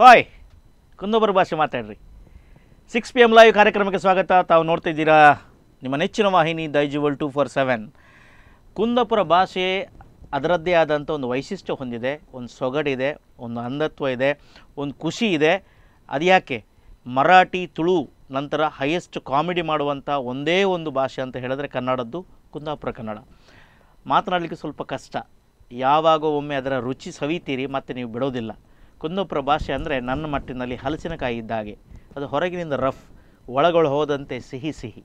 Hi ಕುಂದೊಬ್ಬರ ಭಾಷೆ ಮಾತಾಡ್ರಿ six P M live ಕಾರ್ಯಕ್ರಮಕ್ಕೆ ಸ್ವಾಗತ ತಾವು ನೋಡ್ತಾ ಇದ್ದೀರಾ ನಿಮ್ಮ ನೆಚ್ಚಿನ ವಾಹಿನಿ Daijiworld two four seven Kundapura ಭಾಷೆ ಅದರದ್ದೇ ಆದಂಥ ಒಂದು ವೈಶಿಷ್ಟ್ಯ ಹೊಂದಿದೆ ಒಂದು ಸೊಗಡಿದೆ ಒಂದು ಅಂಧತ್ವ ಇದೆ ಒಂದು ಖುಷಿ ಇದೆ ಅದು ಯಾಕೆ ಮರಾಠಿ ತುಳು ನಂತರ ಹೈಯೆಸ್ಟ್ ಕಾಮಿಡಿ ಮಾಡುವಂಥ ಒಂದೇ ಒಂದು ಭಾಷೆ ಅಂತ ಹೇಳಿದ್ರೆ ಕನ್ನಡದ್ದು ಕುಂದಾಪುರ ಕನ್ನಡ ಮಾತನಾಡಲಿಕ್ಕೆ ಸ್ವಲ್ಪ ಕಷ್ಟ ಯಾವಾಗ ಒಮ್ಮೆ ಅದರ ರುಚಿ ಸವಿತೀರಿ ಮತ್ತೆ ನೀವು ಬಿಡೋದಿಲ್ಲ ಕುಂದಾಪುರ ಭಾಷೆ ಅಂದರೆ ನನ್ನ ಮಟ್ಟಿನಲ್ಲಿ ಹಲಸಿನಕಾಯಿ ಇದ್ದ ಹಾಗೆ ಅದು ಹೊರಗಿನಿಂದ ರಫ್ ಒಳಗೊಳ ಹೋದಂತೆ ಸಿಹಿ ಸಿಹಿ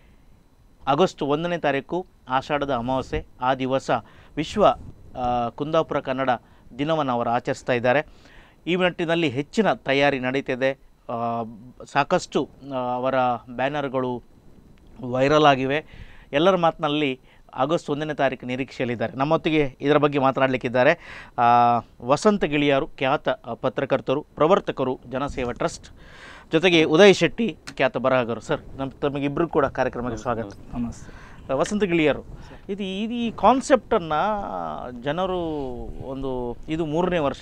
ಆಗಸ್ಟ್ ಒಂದನೇ ತಾರೀಕು ಆಷಾಢದ ಅಮಾವಾಸ್ಯೆ ಆ ದಿವಸ ವಿಶ್ವ ಆ, ಕುಂದಾಪುರ ಕನ್ನಡ ದಿನವನ್ನು ಅವರು ಆಚರಿಸ್ತಾ ಇದ್ದಾರೆ ಈ ನಿಟ್ಟಿನಲ್ಲಿ ಹೆಚ್ಚಿನ ತಯಾರಿ ನಡೀತಿದೆ ಆ, ಸಾಕಷ್ಟು ಆ, ಅವರ ಬ್ಯಾನರ್ಗಳು ವೈರಲ್ ಆಗಿವೆ ಎಲ್ಲರ ಮಾತಿನಲ್ಲಿ ಆಗಸ್ಟ್ ಒಂದನೇ ತಾರೀಕು ನಿರೀಕ್ಷೆಯಲ್ಲಿದ್ದಾರೆ ನಮ್ಮೊತ್ತಿಗೆ ಇದರ ಬಗ್ಗೆ ಮಾತನಾಡಲಿಕ್ಕಿದ್ದಾರೆ ಆ, ವಸಂತ ಗಿಳಿಯಾರು ಖ್ಯಾತ ಆ, ಪತ್ರಕರ್ತರು ಪ್ರವರ್ತಕರು ಜನಸೇವಾ ಟ್ರಸ್ಟ್ ಜೊತೆಗೆ ಉದಯ್ ಶೆಟ್ಟಿ ಖ್ಯಾತ ಬರಹಗಾರರು ಸರ್ ನಮ್ಮ ತಮಗಿಬ್ಬರು ಕೂಡ ಕಾರ್ಯಕ್ರಮಕ್ಕೆ ಸ್ವಾಗತ ನಮಸ್ತೆ ವಸಂತ ಗಿಳಿಯರು ಇದು ಇದು ಈ ಕಾನ್ಸೆಪ್ಟನ್ನು ಜನರು ಒಂದು ಇದು ಮೂರನೇ ವರ್ಷ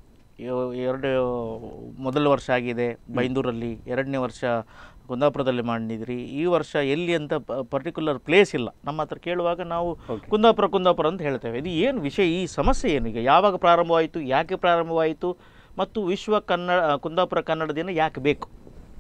ಯೋ- ಎರಡು ಮೊದಲ ವರ್ಷ ಆಗಿದೆ ಬೈಂದೂರಲ್ಲಿ ಎರಡನೇ ವರ್ಷ ಕುಂದಾಪುರದಲ್ಲಿ ಮಾಡಿದ್ರಿ ಈ ವರ್ಷ ಎಲ್ಲಿ ಅಂತ ಪರ್ಟಿಕ್ಯುಲರ್ ಪ್ಲೇಸ್ ಇಲ್ಲ ನಮ್ಮ ಹತ್ರ ಕೇಳುವಾಗ ನಾವು Okay. ಕುಂದಾಪುರ ಕುಂದಾಪುರ ಅಂತ ಹೇಳ್ತೇವೆ ಇದು ಏನು ವಿಷಯ ಈ ಸಮಸ್ಯೆ ಏನು ಈಗ ಯಾವಾಗ ಪ್ರಾರಂಭವಾಯಿತು ಯಾಕೆ ಪ್ರಾರಂಭವಾಯಿತು ಮತ್ತು ವಿಶ್ವ ಕನ್ನಡ ಕುಂದಾಪುರ ಕನ್ನಡ ದಿನ ಯಾಕೆ ಬೇಕು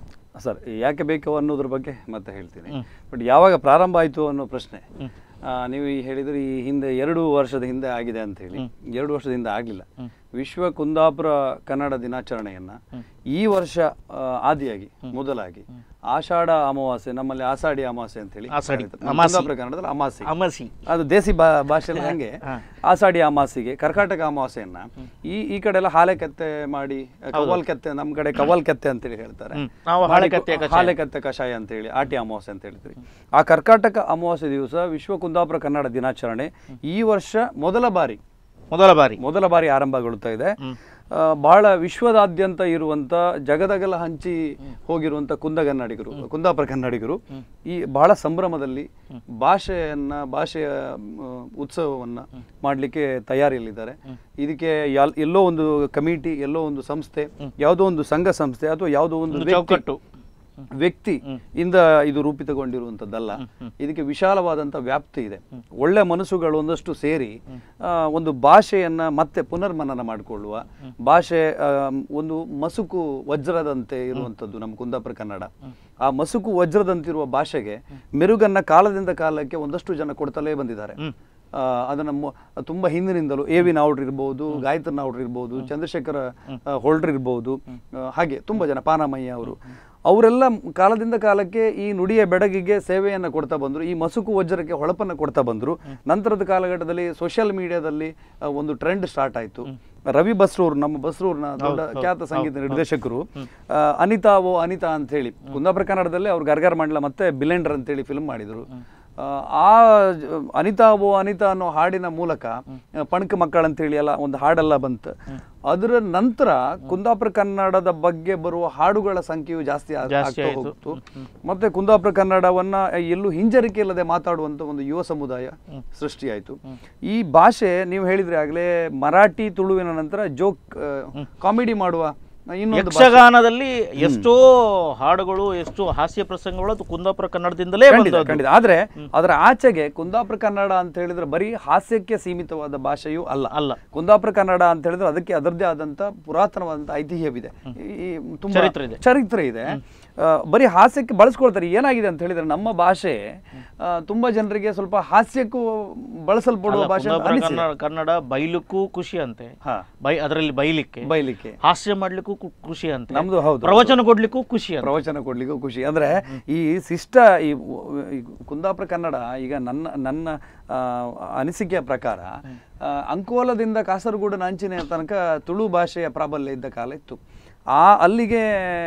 ಸರ್ ಯಾಕೆ ಬೇಕು ಅನ್ನೋದ್ರ ಬಗ್ಗೆ ಮತ್ತೆ ಹೇಳ್ತೀನಿ ಹ್ಮ್. ಬಟ್ ಯಾವಾಗ ಪ್ರಾರಂಭ ಆಯಿತು ಅನ್ನೋ ಪ್ರಶ್ನೆ ಹ್ಮ್. ಆ, ನೀವು ಈ ಹೇಳಿದ್ರೆ ಈ ಹಿಂದೆ ಎರಡು ವರ್ಷದ ಹಿಂದೆ ಆಗಿದೆ ಅಂತ ಹೇಳಿ ಎರಡು ವರ್ಷದ ಹಿಂದೆ ಆಗಲಿಲ್ಲ ಹ್ಮ್. ವಿಶ್ವ ಕುಂದಾಪುರ ಕನ್ನಡ ದಿನಾಚರಣೆಯನ್ನ ಈ ವರ್ಷ ಆ, ಆದಿಯಾಗಿ ಮೊದಲಾಗಿ ಆಷಾಢ ಅಮಾವಾಸ್ಯೆ ನಮ್ಮಲ್ಲಿ ಆಷಾಢಿ ಅಮಾವಾಸ್ಯೆ ಅಂತ ಹೇಳಿ ಆಷಾಢಿ, ಕರೀತಾರೆ. ನಮ್ಮ ಅಮಾಸಿ. ಕುಂದಾಪುರ ಕನ್ನಡದಲ್ಲಿ ಅಮಾಸಿ ಅಮಸಿ ಅದು ದೇಸಿ ಬಾ ಭಾಷೆಯಲ್ಲಿ ಹಂಗೆ ಹಾ. ಆಷಾಢಿ ಅಮಾಸಿಗೆ ಕರ್ಕಾಟಕ ಅಮಾವಾಸ್ಯೆಯನ್ನ ಈ ಈ ಕಡೆ ಎಲ್ಲ ಹಾಲೆ ಕತ್ತೆ ಮಾಡಿ ಕವಲ್ ಕತ್ತೆ ನಮ್ಮ ಕಡೆ ಕವಲ್ ಕತ್ತೆ ಅಂತೇಳಿ ಹೇಳ್ತಾರೆ ಹ್ಮ್. ನಾವು ಮಾಡಿ ಹಾಲೆ ಕತ್ತೆಯ ಕಷಾಯ. ಹಾಲೆ ಕತ್ತೆ ಕಷಾಯ ಅಂತೇಳಿ ಆಟಿ ಅಮಾವಾಸ್ಯೆ ಅಂತ ಹೇಳ್ತೀವಿ ಆ ಕರ್ಕಾಟಕ ಅಮಾವಾಸ್ಯೆ ದಿವಸ ವಿಶ್ವ ಕುಂದಾಪುರ ಕನ್ನಡ ದಿನಾಚರಣೆ ಈ ವರ್ಷ ಮೊದಲ ಬಾರಿ ಮೊದಲ ಬಾರಿ ಮೊದಲ ಬಾರಿ ಆರಂಭಗೊಳ್ತಾ ಇದೆ ಹ್ಮ್. ಆ, ಬಹಳ ವಿಶ್ವದಾದ್ಯಂತ ಇರುವಂತ ಜಗದಗಲ ಹಂಚಿ ಹೋಗಿರುವಂತ ಕುಂದಗನ್ನಡಿಗರು ಕುಂದಾಪುರ ಕನ್ನಡಿಗರು ಈ ಬಹಳ ಸಂಭ್ರಮದಲ್ಲಿ ಭಾಷೆಯನ್ನ ಭಾಷೆಯ ಮ್, ಉತ್ಸವವನ್ನ ಮಾಡಲಿಕ್ಕೆ ತಯಾರಿಯಲ್ಲಿದ್ದಾರೆ ಇದಕ್ಕೆ ಯಾಲ್- ಎಲ್ಲೋ ಒಂದು ಕಮಿಟಿ ಎಲ್ಲೋ ಒಂದು ಸಂಸ್ಥೆ ಯಾವುದೋ ಒಂದು ಸಂಘ ಸಂಸ್ಥೆ ಅಥವಾ ಯಾವುದೋ ಒಂದು ಒಂದು ವ್ಯಕ್ತಿ- ಚೌಕಟ್ಟು ವ್ಯಕ್ತಿ ಇಂದ ಇದು ರೂಪಿತಗೊಂಡಿರುವಂಥದ್ದಲ್ಲ ಇದಕ್ಕೆ ವಿಶಾಲವಾದಂಥ ವ್ಯಾಪ್ತಿ ಇದೆ ಒಳ್ಳೆ ಮನಸ್ಸುಗಳು ಒಂದಷ್ಟು ಸೇರಿ ಆ, ಒಂದು ಭಾಷೆಯನ್ನ ಮತ್ತೆ ಪುನರ್ಮನನ ಮಾಡಿಕೊಳ್ಳುವ ಭಾಷೆ ಆ, ಒಂದು ಮಸುಕು ವಜ್ರದಂತೆ ಇರುವಂಥದ್ದು ನಮ್ಮ ಕುಂದಾಪುರ ಕನ್ನಡ ಆ ಮಸುಕು ವಜ್ರದಂತಿರುವ ಭಾಷೆಗೆ ಮೆರುಗನ್ನ ಕಾಲದಿಂದ ಕಾಲಕ್ಕೆ ಒಂದಷ್ಟು ಜನ ಕೊಡ್ತಲೇ ಬಂದಿದ್ದಾರೆ ಆ, ಅದನ್ನ ಮೊ- ತುಂಬಾ ಹಿಂದಿನಿಂದಲೂ ಎ ವಿ ನಾವ್ಡ್ರು ಇರ್ಬೋದು ಗಾಯತ್ರ ನಾವ್ಡ್ರು ಇರ್ಬೋದು ಚಂದ್ರಶೇಖರ ಆ, ಹೊಳ್ಡ್ರು ಇರ್ಬೋದು ಆ, ಹಾಗೆ ತುಂಬಾ ಜನ ಪಾನಮಯ್ಯ ಅವರು ಅವರೆಲ್ಲ ಕಾಲದಿಂದ ಕಾಲಕ್ಕೆ ಈ ನುಡಿಯ ಬೆಡಗಿಗೆ ಸೇವೆಯನ್ನು ಕೊಡ್ತಾ ಬಂದರು ಈ ಮಸುಕು ವಜ್ರಕ್ಕೆ ಹೊಳಪನ್ನು ಕೊಡ್ತಾ ಬಂದರು ನಂತರದ ಕಾಲಘಟ್ಟದಲ್ಲಿ ಸೋಷಿಯಲ್ ಮೀಡಿಯಾದಲ್ಲಿ ಆ, ಒಂದು ಟ್ರೆಂಡ್ ಸ್ಟಾರ್ಟ್ ಆಯಿತು ರವಿ ಬಸ್ರೂರ್ ನಮ್ಮ ಬಸ್ರೂರ್ನ ದೊಡ್ಡ ಖ್ಯಾತ ಸಂಗೀತ ನಿರ್ದೇಶಕರು ಆ, ಅನಿತಾ ಓ ಅನಿತಾ ಅಂತ ಹೇಳಿ ಕುಂದಾಪುರ ಕನ್ನಡದಲ್ಲಿ ಅವ್ರು ಗರ್ಗರ್ ಮಂಡಲ ಮತ್ತೆ ಬಿಲೆಂಡರ್ ಅಂತೇಳಿ ಫಿಲ್ಮ್ ಮಾಡಿದರು ಆ, ಆ ಜ- ಅನಿತಾ ಓ ಅನಿತಾ ಅನ್ನೋ ಹಾಡಿನ ಮೂಲಕ ಆ, ಪಣಕ ಮಕ್ಕಳಂತೇಳಿ ಎಲ್ಲ ಒಂದು ಹಾಡೆಲ್ಲ ಬಂತು ಅದರ ನಂತರ ಕುಂದಾಪುರ ಕನ್ನಡದ ಬಗ್ಗೆ ಬರುವ ಹಾಡುಗಳ ಸಂಖ್ಯೆಯು ಜಾಸ್ತಿ ಆಗ್- ಜಾಸ್ತಿ ಆಗ್ತಾ ಆಯ್ತು. ಹೋಗ್ತು ಮತ್ತೆ ಕುಂದಾಪುರ ಕನ್ನಡವನ್ನ ಎಲ್ಲೂ ಹಿಂಜರಿಕೆ ಇಲ್ಲದೆ ಮಾತಾಡುವಂತ ಒಂದು ಯುವ ಸಮುದಾಯ ಸೃಷ್ಟಿಯಾಯಿತು ಈ ಭಾಷೆ ನೀವು ಹೇಳಿದ್ರೆ ಆಗ್ಲೇ ಮರಾಠಿ ತುಳುವಿನ ನಂತರ ಜೋಕ್ ಕಾಮಿಡಿ ಮಾಡುವ ಇನ್ನೊಂದು ಭಾಷೆ. ಯಕ್ಷಗಾನದಲ್ಲಿ ಎಷ್ಟೋ ಹಾಡುಗಳು ಎಷ್ಟೋ ಹಾಸ್ಯ ಪ್ರಸಂಗಗಳು ಅದು ಕುಂದಾಪುರ ಕನ್ನಡದಿಂದಲೇ ಖಂಡಿತ ಬಂದದ್ದು ಖಂಡಿತ ಆದ್ರೆ ಅದರ ಆಚೆಗೆ ಕುಂದಾಪುರ ಕನ್ನಡ ಅಂತ ಹೇಳಿದ್ರೆ ಬರೀ ಹಾಸ್ಯಕ್ಕೆ ಸೀಮಿತವಾದ ಭಾಷೆಯೂ ಅಲ್ಲ ಅಲ್ಲ ಕುಂದಾಪುರ ಕನ್ನಡ ಅಂತ ಹೇಳಿದ್ರೆ ಅದಕ್ಕೆ ಅದರದ್ದೇ ಆದಂತ ಪುರಾತನವಾದಂತ ಐತಿಹ್ಯವಿದೆ ಈ ತುಂಬಾ ಚರಿತ್ರೆ ಇದೆ. ಚರಿತ್ರೆ ಇದೆ ಆ, ಬರೀ ಹಾಸ್ಯಕ್ಕೆ ಬಳಸ್ಕೊಳ್ತಾರೆ ಏನಾಗಿದೆ ಅಂತ ಹೇಳಿದ್ರೆ ನಮ್ಮ ಭಾಷೆ ಆ, ತುಂಬಾ ಜನರಿಗೆ ಸ್ವಲ್ಪ ಹಾಸ್ಯಕ್ಕೂ ಬಳಸಲ್ಪಡುವ ಅಲ್ಲ, ಭಾಷೆ ಅಂತ ಕುಂದಾಪುರ ಅನಿಸಿದೆ. ಕನ್ನಡ ಕನ್ನಡ ಬೈಲಿಕ್ಕೂ ಖುಷಿ ಅಂತೆ ಹಾ ಬೈ ಅದರಲ್ಲಿ ಬೈಲಿಕ್ಕೆ ಬೈಲಿಕ್ಕೆ ಹಾಸ್ಯ ಮಾಡ್ಲಿಕ್ಕೂ ಕು- ಖುಷಿ ಅಂತೆ ನಮ್ದು ಹೌದು ಪ್ರವಚನ ಕೊಡ್ಲಿಕ್ಕೂ ಖುಷಿ ಅಂತ ಪ್ರವಚನ ಕೊಡ್ಲಿಕ್ಕೂ ಖುಷಿ ಅಂದ್ರೆ ಈ ಶಿಷ್ಟ ಈ ವ- ಈ ಕುಂದಾಪುರ ಕನ್ನಡ ಈಗ ನನ್ನ ನನ್ನ ಆ, ಅನಿಸಿಕೆಯ ಪ್ರಕಾರ ಆ, ಅಂಕೋಲದಿಂದ ಕಾಸರಗೋಡಿನ ಅಂಚಿನ ತನಕ ತುಳು ಭಾಷೆಯ ಪ್ರಾಬಲ್ಯ ಇದ್ದ ಕಾಲ ಇತ್ತು ಆ ಅಲ್ಲಿಗೆ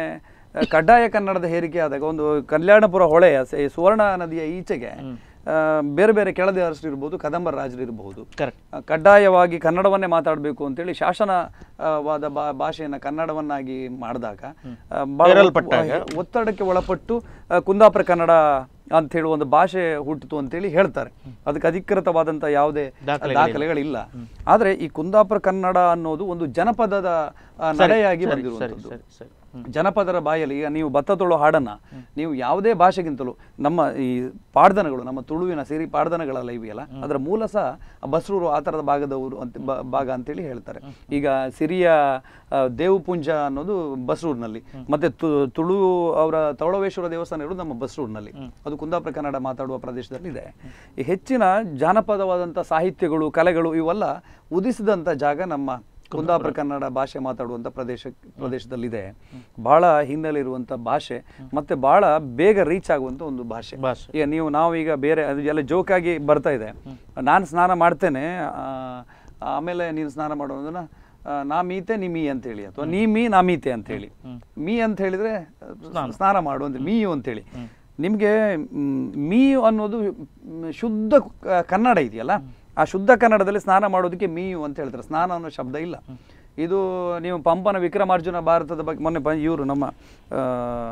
ಆ, ಕಡ್ಡಾಯ ಕನ್ನಡದ ಹೇರಿಕೆ ಆದಾಗ ಒಂದು ಕಲ್ಯಾಣಪುರ ಹೊಳೆಯ ಸ- ಸುವರ್ಣ ನದಿಯ ಈಚೆಗೆ ಆ, ಬೇರೆ ಬೇರೆ ಕೆಳದಿ ಅರಸರು ಇರ್ಬೋದು ಕದಂಬರ ರಾಜರು ಇರಬಹುದು ಕರೆಕ್ಟ್ ಆ, ಕಡ್ಡಾಯವಾಗಿ ಕನ್ನಡವನ್ನೇ ಮಾತಾಡಬೇಕು ಅಂತೇಳಿ ಶಾಸನವಾದ ಬಾ- ಭಾಷೆಯನ್ನ ಕನ್ನಡವನ್ನಾಗಿ ಮಾಡಿದಾಗ ಆ, ಬಹಳ ಹೇರಲ್ಪಟ್ಟಾಗ. ಒತ್ತಡಕ್ಕೆ ಒಳಪಟ್ಟು ಆ, ಕುಂದಾಪುರ ಕನ್ನಡ ಅಂತ ಹೇಳಿ ಒಂದು ಭಾಷೆ ಹುಟ್ಟಿತು ಅಂತೇಳಿ ಹೇಳ್ತಾರೆ ಅದಕ್ಕೆ ಅಧಿಕೃತವಾದಂಥ ಯಾವುದೇ ದಾಖಲೆಗಳಿಲ್ಲ. ದಾಖಲೆಗಳಿಲ್ಲ ಆದರೆ ಈ ಕುಂದಾಪುರ ಕನ್ನಡ ಅನ್ನೋದು ಒಂದು ಜನಪದದ ಆ, ಸರಿ, ನಡೆಯಾಗಿ ಸರಿ, ಬಂದಿರುವಂಥದ್ದು ಸರಿ ಸರಿ ಹ್ಮ್. ಜನಪದರ ಬಾಯಲ್ಲಿ ಈಗ ನೀವು ಭತ್ತ ತೊಳೋ ಹಾಡನ್ನ ನೀವು ಯಾವುದೇ ಭಾಷೆಗಿಂತಲೂ ನಮ್ಮ ಈ ಪಾಡ್ದನಗಳು ನಮ್ಮ ತುಳುವಿನ ಸಿರಿ ಪಾಡ್ದನಗಳೆಲ್ಲ ಇವೆಯಲ್ಲ ಅದರ ಮೂಲ ಸಹ ಬಸ್ರೂರು ಆ ಥರದ ಭಾಗದವರು ಅಂತ ಬ- ಭಾಗ ಅಂತೇಳಿ ಹೇಳ್ತಾರೆ ಈಗ ಸಿರಿಯ ಆ, ದೇವಪುಂಜ ಅನ್ನೋದು ಬಸ್ರೂರಿನಲ್ಲಿ ಮತ್ತೆ ತು- ತುಳು ಅವರ ತೌಳವೇಶ್ವರ ದೇವಸ್ಥಾನ ಇರೋದು ನಮ್ಮ ಬಸ್ರೂರಿನಲ್ಲಿ ಅದು ಕುಂದಾಪುರ ಕನ್ನಡ ಮಾತಾಡುವ ಪ್ರದೇಶದಲ್ಲಿ ಇದೆ ಈ ಹೆಚ್ಚಿನ ಜಾನಪದವಾದಂಥ ಸಾಹಿತ್ಯಗಳು ಕಲೆಗಳು ಇವೆಲ್ಲ ಉದಿಸಿದಂಥ ಜಾಗ ನಮ್ಮ ಕುಂದಾಪುರ ಕನ್ನಡ ಭಾಷೆ ಮಾತಾಡುವಂಥ ಪ್ರದೇಶ ಪ್ರದೇಶದಲ್ಲಿದೆ ಬಹಳ ಹಿನ್ನೆಲೆ ಇರುವಂಥ ಭಾಷೆ ಮತ್ತೆ ಬಹಳ ಬೇಗ ರೀಚ್ ಆಗುವಂಥ ಒಂದು ಭಾಷೆ ಭಾಷೆ ಈಗ ನೀವು ನಾವು ಈಗ ಬೇರೆ ಅದು ಎಲ್ಲ ಜೋಕಾಗಿ ಬರ್ತಾ ಇದೆ ನಾನು ಸ್ನಾನ ಮಾಡ್ತೇನೆ ಆ, ಆಮೇಲೆ ನೀನು ಸ್ನಾನ ಮಾಡೋದನ್ನ ಆ, ನಾ ಮೀತೆ ನೀ ಮೀ ಅಂತೇಳಿ ಅಥವಾ ನೀ ಮೀ ನಾ ಮೀತೆ ಅಂತೇಳಿ ಮೀ ಅಂತ ಹೇಳಿದ್ರೆ ಆ, ಸ್ನಾನ ಮಾಡು ಅಂತ ಮೀಯು ಅಂತೇಳಿ ನಿಮಗೆ ಮೀಯು ಅನ್ನೋದು ಮ್, ಶುದ್ಧ ಕ- ಕನ್ನಡ ಇದೆಯಲ್ಲ ಆ ಶುದ್ಧ ಕನ್ನಡದಲ್ಲಿ ಸ್ನಾನ ಮಾಡೋದಕ್ಕೆ ಮೀಯು ಅಂತ ಹೇಳ್ತಾರೆ ಸ್ನಾನ ಅನ್ನೋ ಶಬ್ದ ಇಲ್ಲ ಇದು ನೀವು ಪಂಪನ ವಿಕ್ರಮಾರ್ಜುನ ಭಾರತದ ಬಗ್ಗೆ ಮೊನ್ನೆ ಇವರು ನಮ್ಮ ಆ,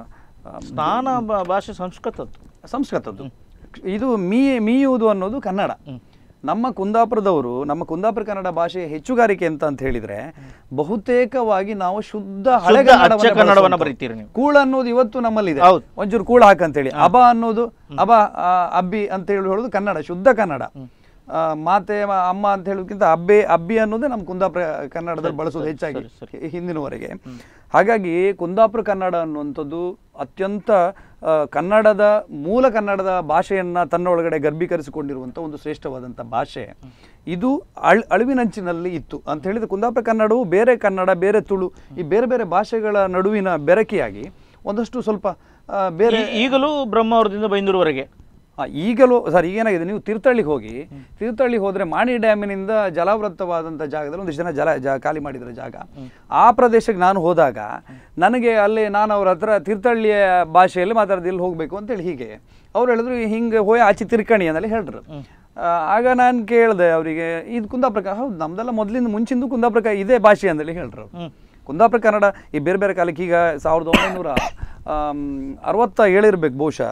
ಆ, ಸ್ನಾನ ಬ- ಭಾಷೆ ಸಂಸ್ಕೃತದ್ದು ಸಂಸ್ಕೃತದ್ದು ಇದು ಮೀ ಮೀಯುವುದು ಅನ್ನೋದು ಕನ್ನಡ ನಮ್ಮ ಕುಂದಾಪುರದವರು ನಮ್ಮ ಕುಂದಾಪುರ ಕನ್ನಡ ಭಾಷೆ ಹೆಚ್ಚುಗಾರಿಕೆ ಅಂತ ಅಂತ ಹೇಳಿದ್ರೆ ಬಹುತೇಕವಾಗಿ ನಾವು ಶುದ್ಧ ಹಳೆ ಶುದ್ಧ ಅಚ್ಚ ಕನ್ನಡವನ್ನೇ ಕನ್ನಡವನ್ನ ಬಳಸುವಂಥದ್ದು. ಬರೀತೀರಿ ನೀವು ಕೂಳ ಅನ್ನೋದು ಇವತ್ತು ನಮ್ಮಲ್ಲಿದೆ ಹೌದು. ಒಂಚೂರು ಕೂಳ ಹಾಕಂತೇಳಿ ಅಬ ಅನ್ನೋದು ಅಬ ಆ, ಅಬ್ಬಿ ಅಂತ ಹೇಳಿ ಹೇಳೋದು ಕನ್ನಡ ಶುದ್ಧ ಕನ್ನಡ ಆ, ಮಾತೆ ಮ- ಅಮ್ಮ ಅಂತ ಹೇಳೋದಕ್ಕಿಂತ ಅಬ್ಬೆ ಅಬ್ಬಿ ಅನ್ನೋದೇ ನಮ್ಮ ಕುಂದಾಪುರ ಕನ್ನಡದಲ್ಲಿ ಬಳಸೋದು ಹೆಚ್ಚಾಗಿ ಹಿ- ಹಿಂದಿನವರೆಗೆ ಹಾಗಾಗಿ ಕುಂದಾಪುರ ಕನ್ನಡ ಅನ್ನುವಂಥದ್ದು ಅತ್ಯಂತ ಆ, ಕನ್ನಡದ ಮೂಲ ಕನ್ನಡದ ಭಾಷೆಯನ್ನ ತನ್ನೊಳಗಡೆ ಗರ್ಭೀಕರಿಸಿಕೊಂಡಿರುವಂಥ ಒಂದು ಶ್ರೇಷ್ಠವಾದಂಥ ಭಾಷೆ ಇದು ಅಳ್ ಅಳಿವಿನಂಚಿನಲ್ಲಿ ಇತ್ತು ಅಂತ ಹೇಳಿದ್ರೆ ಕುಂದಾಪುರ ಕನ್ನಡವು ಬೇರೆ ಕನ್ನಡ ಬೇರೆ ತುಳು ಈ ಬೇರೆ ಬೇರೆ ಭಾಷೆಗಳ ನಡುವಿನ ಬೆರಕೆಯಾಗಿ ಒಂದಷ್ಟು ಸ್ವಲ್ಪ ಆ, ಬೇರೆ ಈ- ಈಗಲೂ ಬ್ರಹ್ಮಾವರದಿಂದ ಬೈಂದೂರುವರೆಗೆ ಆ, ಈಗಲೂ ಸರ್ ಈಗೇನಾಗಿದೆ ನೀವು ತೀರ್ಥಹಳ್ಳಿಗೆ ಹೋಗಿ ತೀರ್ಥಹಳ್ಳಿ ಹೋದ್ರೆ ಮಾಣಿ ಡ್ಯಾಮಿನಿಂದ ಜಲಾವೃತವಾದಂಥ ಜಾಗದಲ್ಲಿ ಒಂದಿಷ್ಟು ಜನ ಜಲ ಜಾ ಖಾಲಿ ಮಾಡಿದ್ರ ಜಾಗ ಆ ಪ್ರದೇಶಕ್ಕೆ ನಾನು ಹೋದಾಗ ನನಗೆ ಅಲ್ಲಿ ನಾನು ಅವ್ರ ಹತ್ರ ತೀರ್ಥಹಳ್ಳಿಯ ಭಾಷೆಯಲ್ಲಿ ಮಾತಾಡೋದು ಇಲ್ಲಿ ಹೋಗಬೇಕು ಅಂತೇಳಿ ಹೀಗೆ ಅವ್ರು ಹೇಳಿದ್ರು ಹಿಂಗೆ ಹೋಯ್ ಆಚೆ ತಿರ್ಕಣಿ ಅಂದಲ್ಲಿ ಹೇಳಿದ್ರು ಆ, ಆಗ ನಾನು ಕೇಳಿದೆ ಅವರಿಗೆ ಇದು ಕುಂದಾಪುರ ಕ- ಹೌದು ನಮ್ದೆಲ್ಲ ಮೊದಲಿಂದ ಮುಂಚಿಂದು ಕುಂದಾಪುರ ಕ- ಇದೇ ಭಾಷೆ ಅಂದೇಳಿ ಹೇಳ್ರು ಅವ್ರು. ಕುಂದಾಪುರ ಕನ್ನಡ ಈ ಬೇರೆ ಬೇರೆ ಕಾಲಕ್ಕೆ ಈಗ ಸಾವಿರದ ಒಂಬೈನೂರ ಆಮ್, ಅರವತ್ತ ಏಳಿರ್ಬೇಕು ಬಹುಶಃ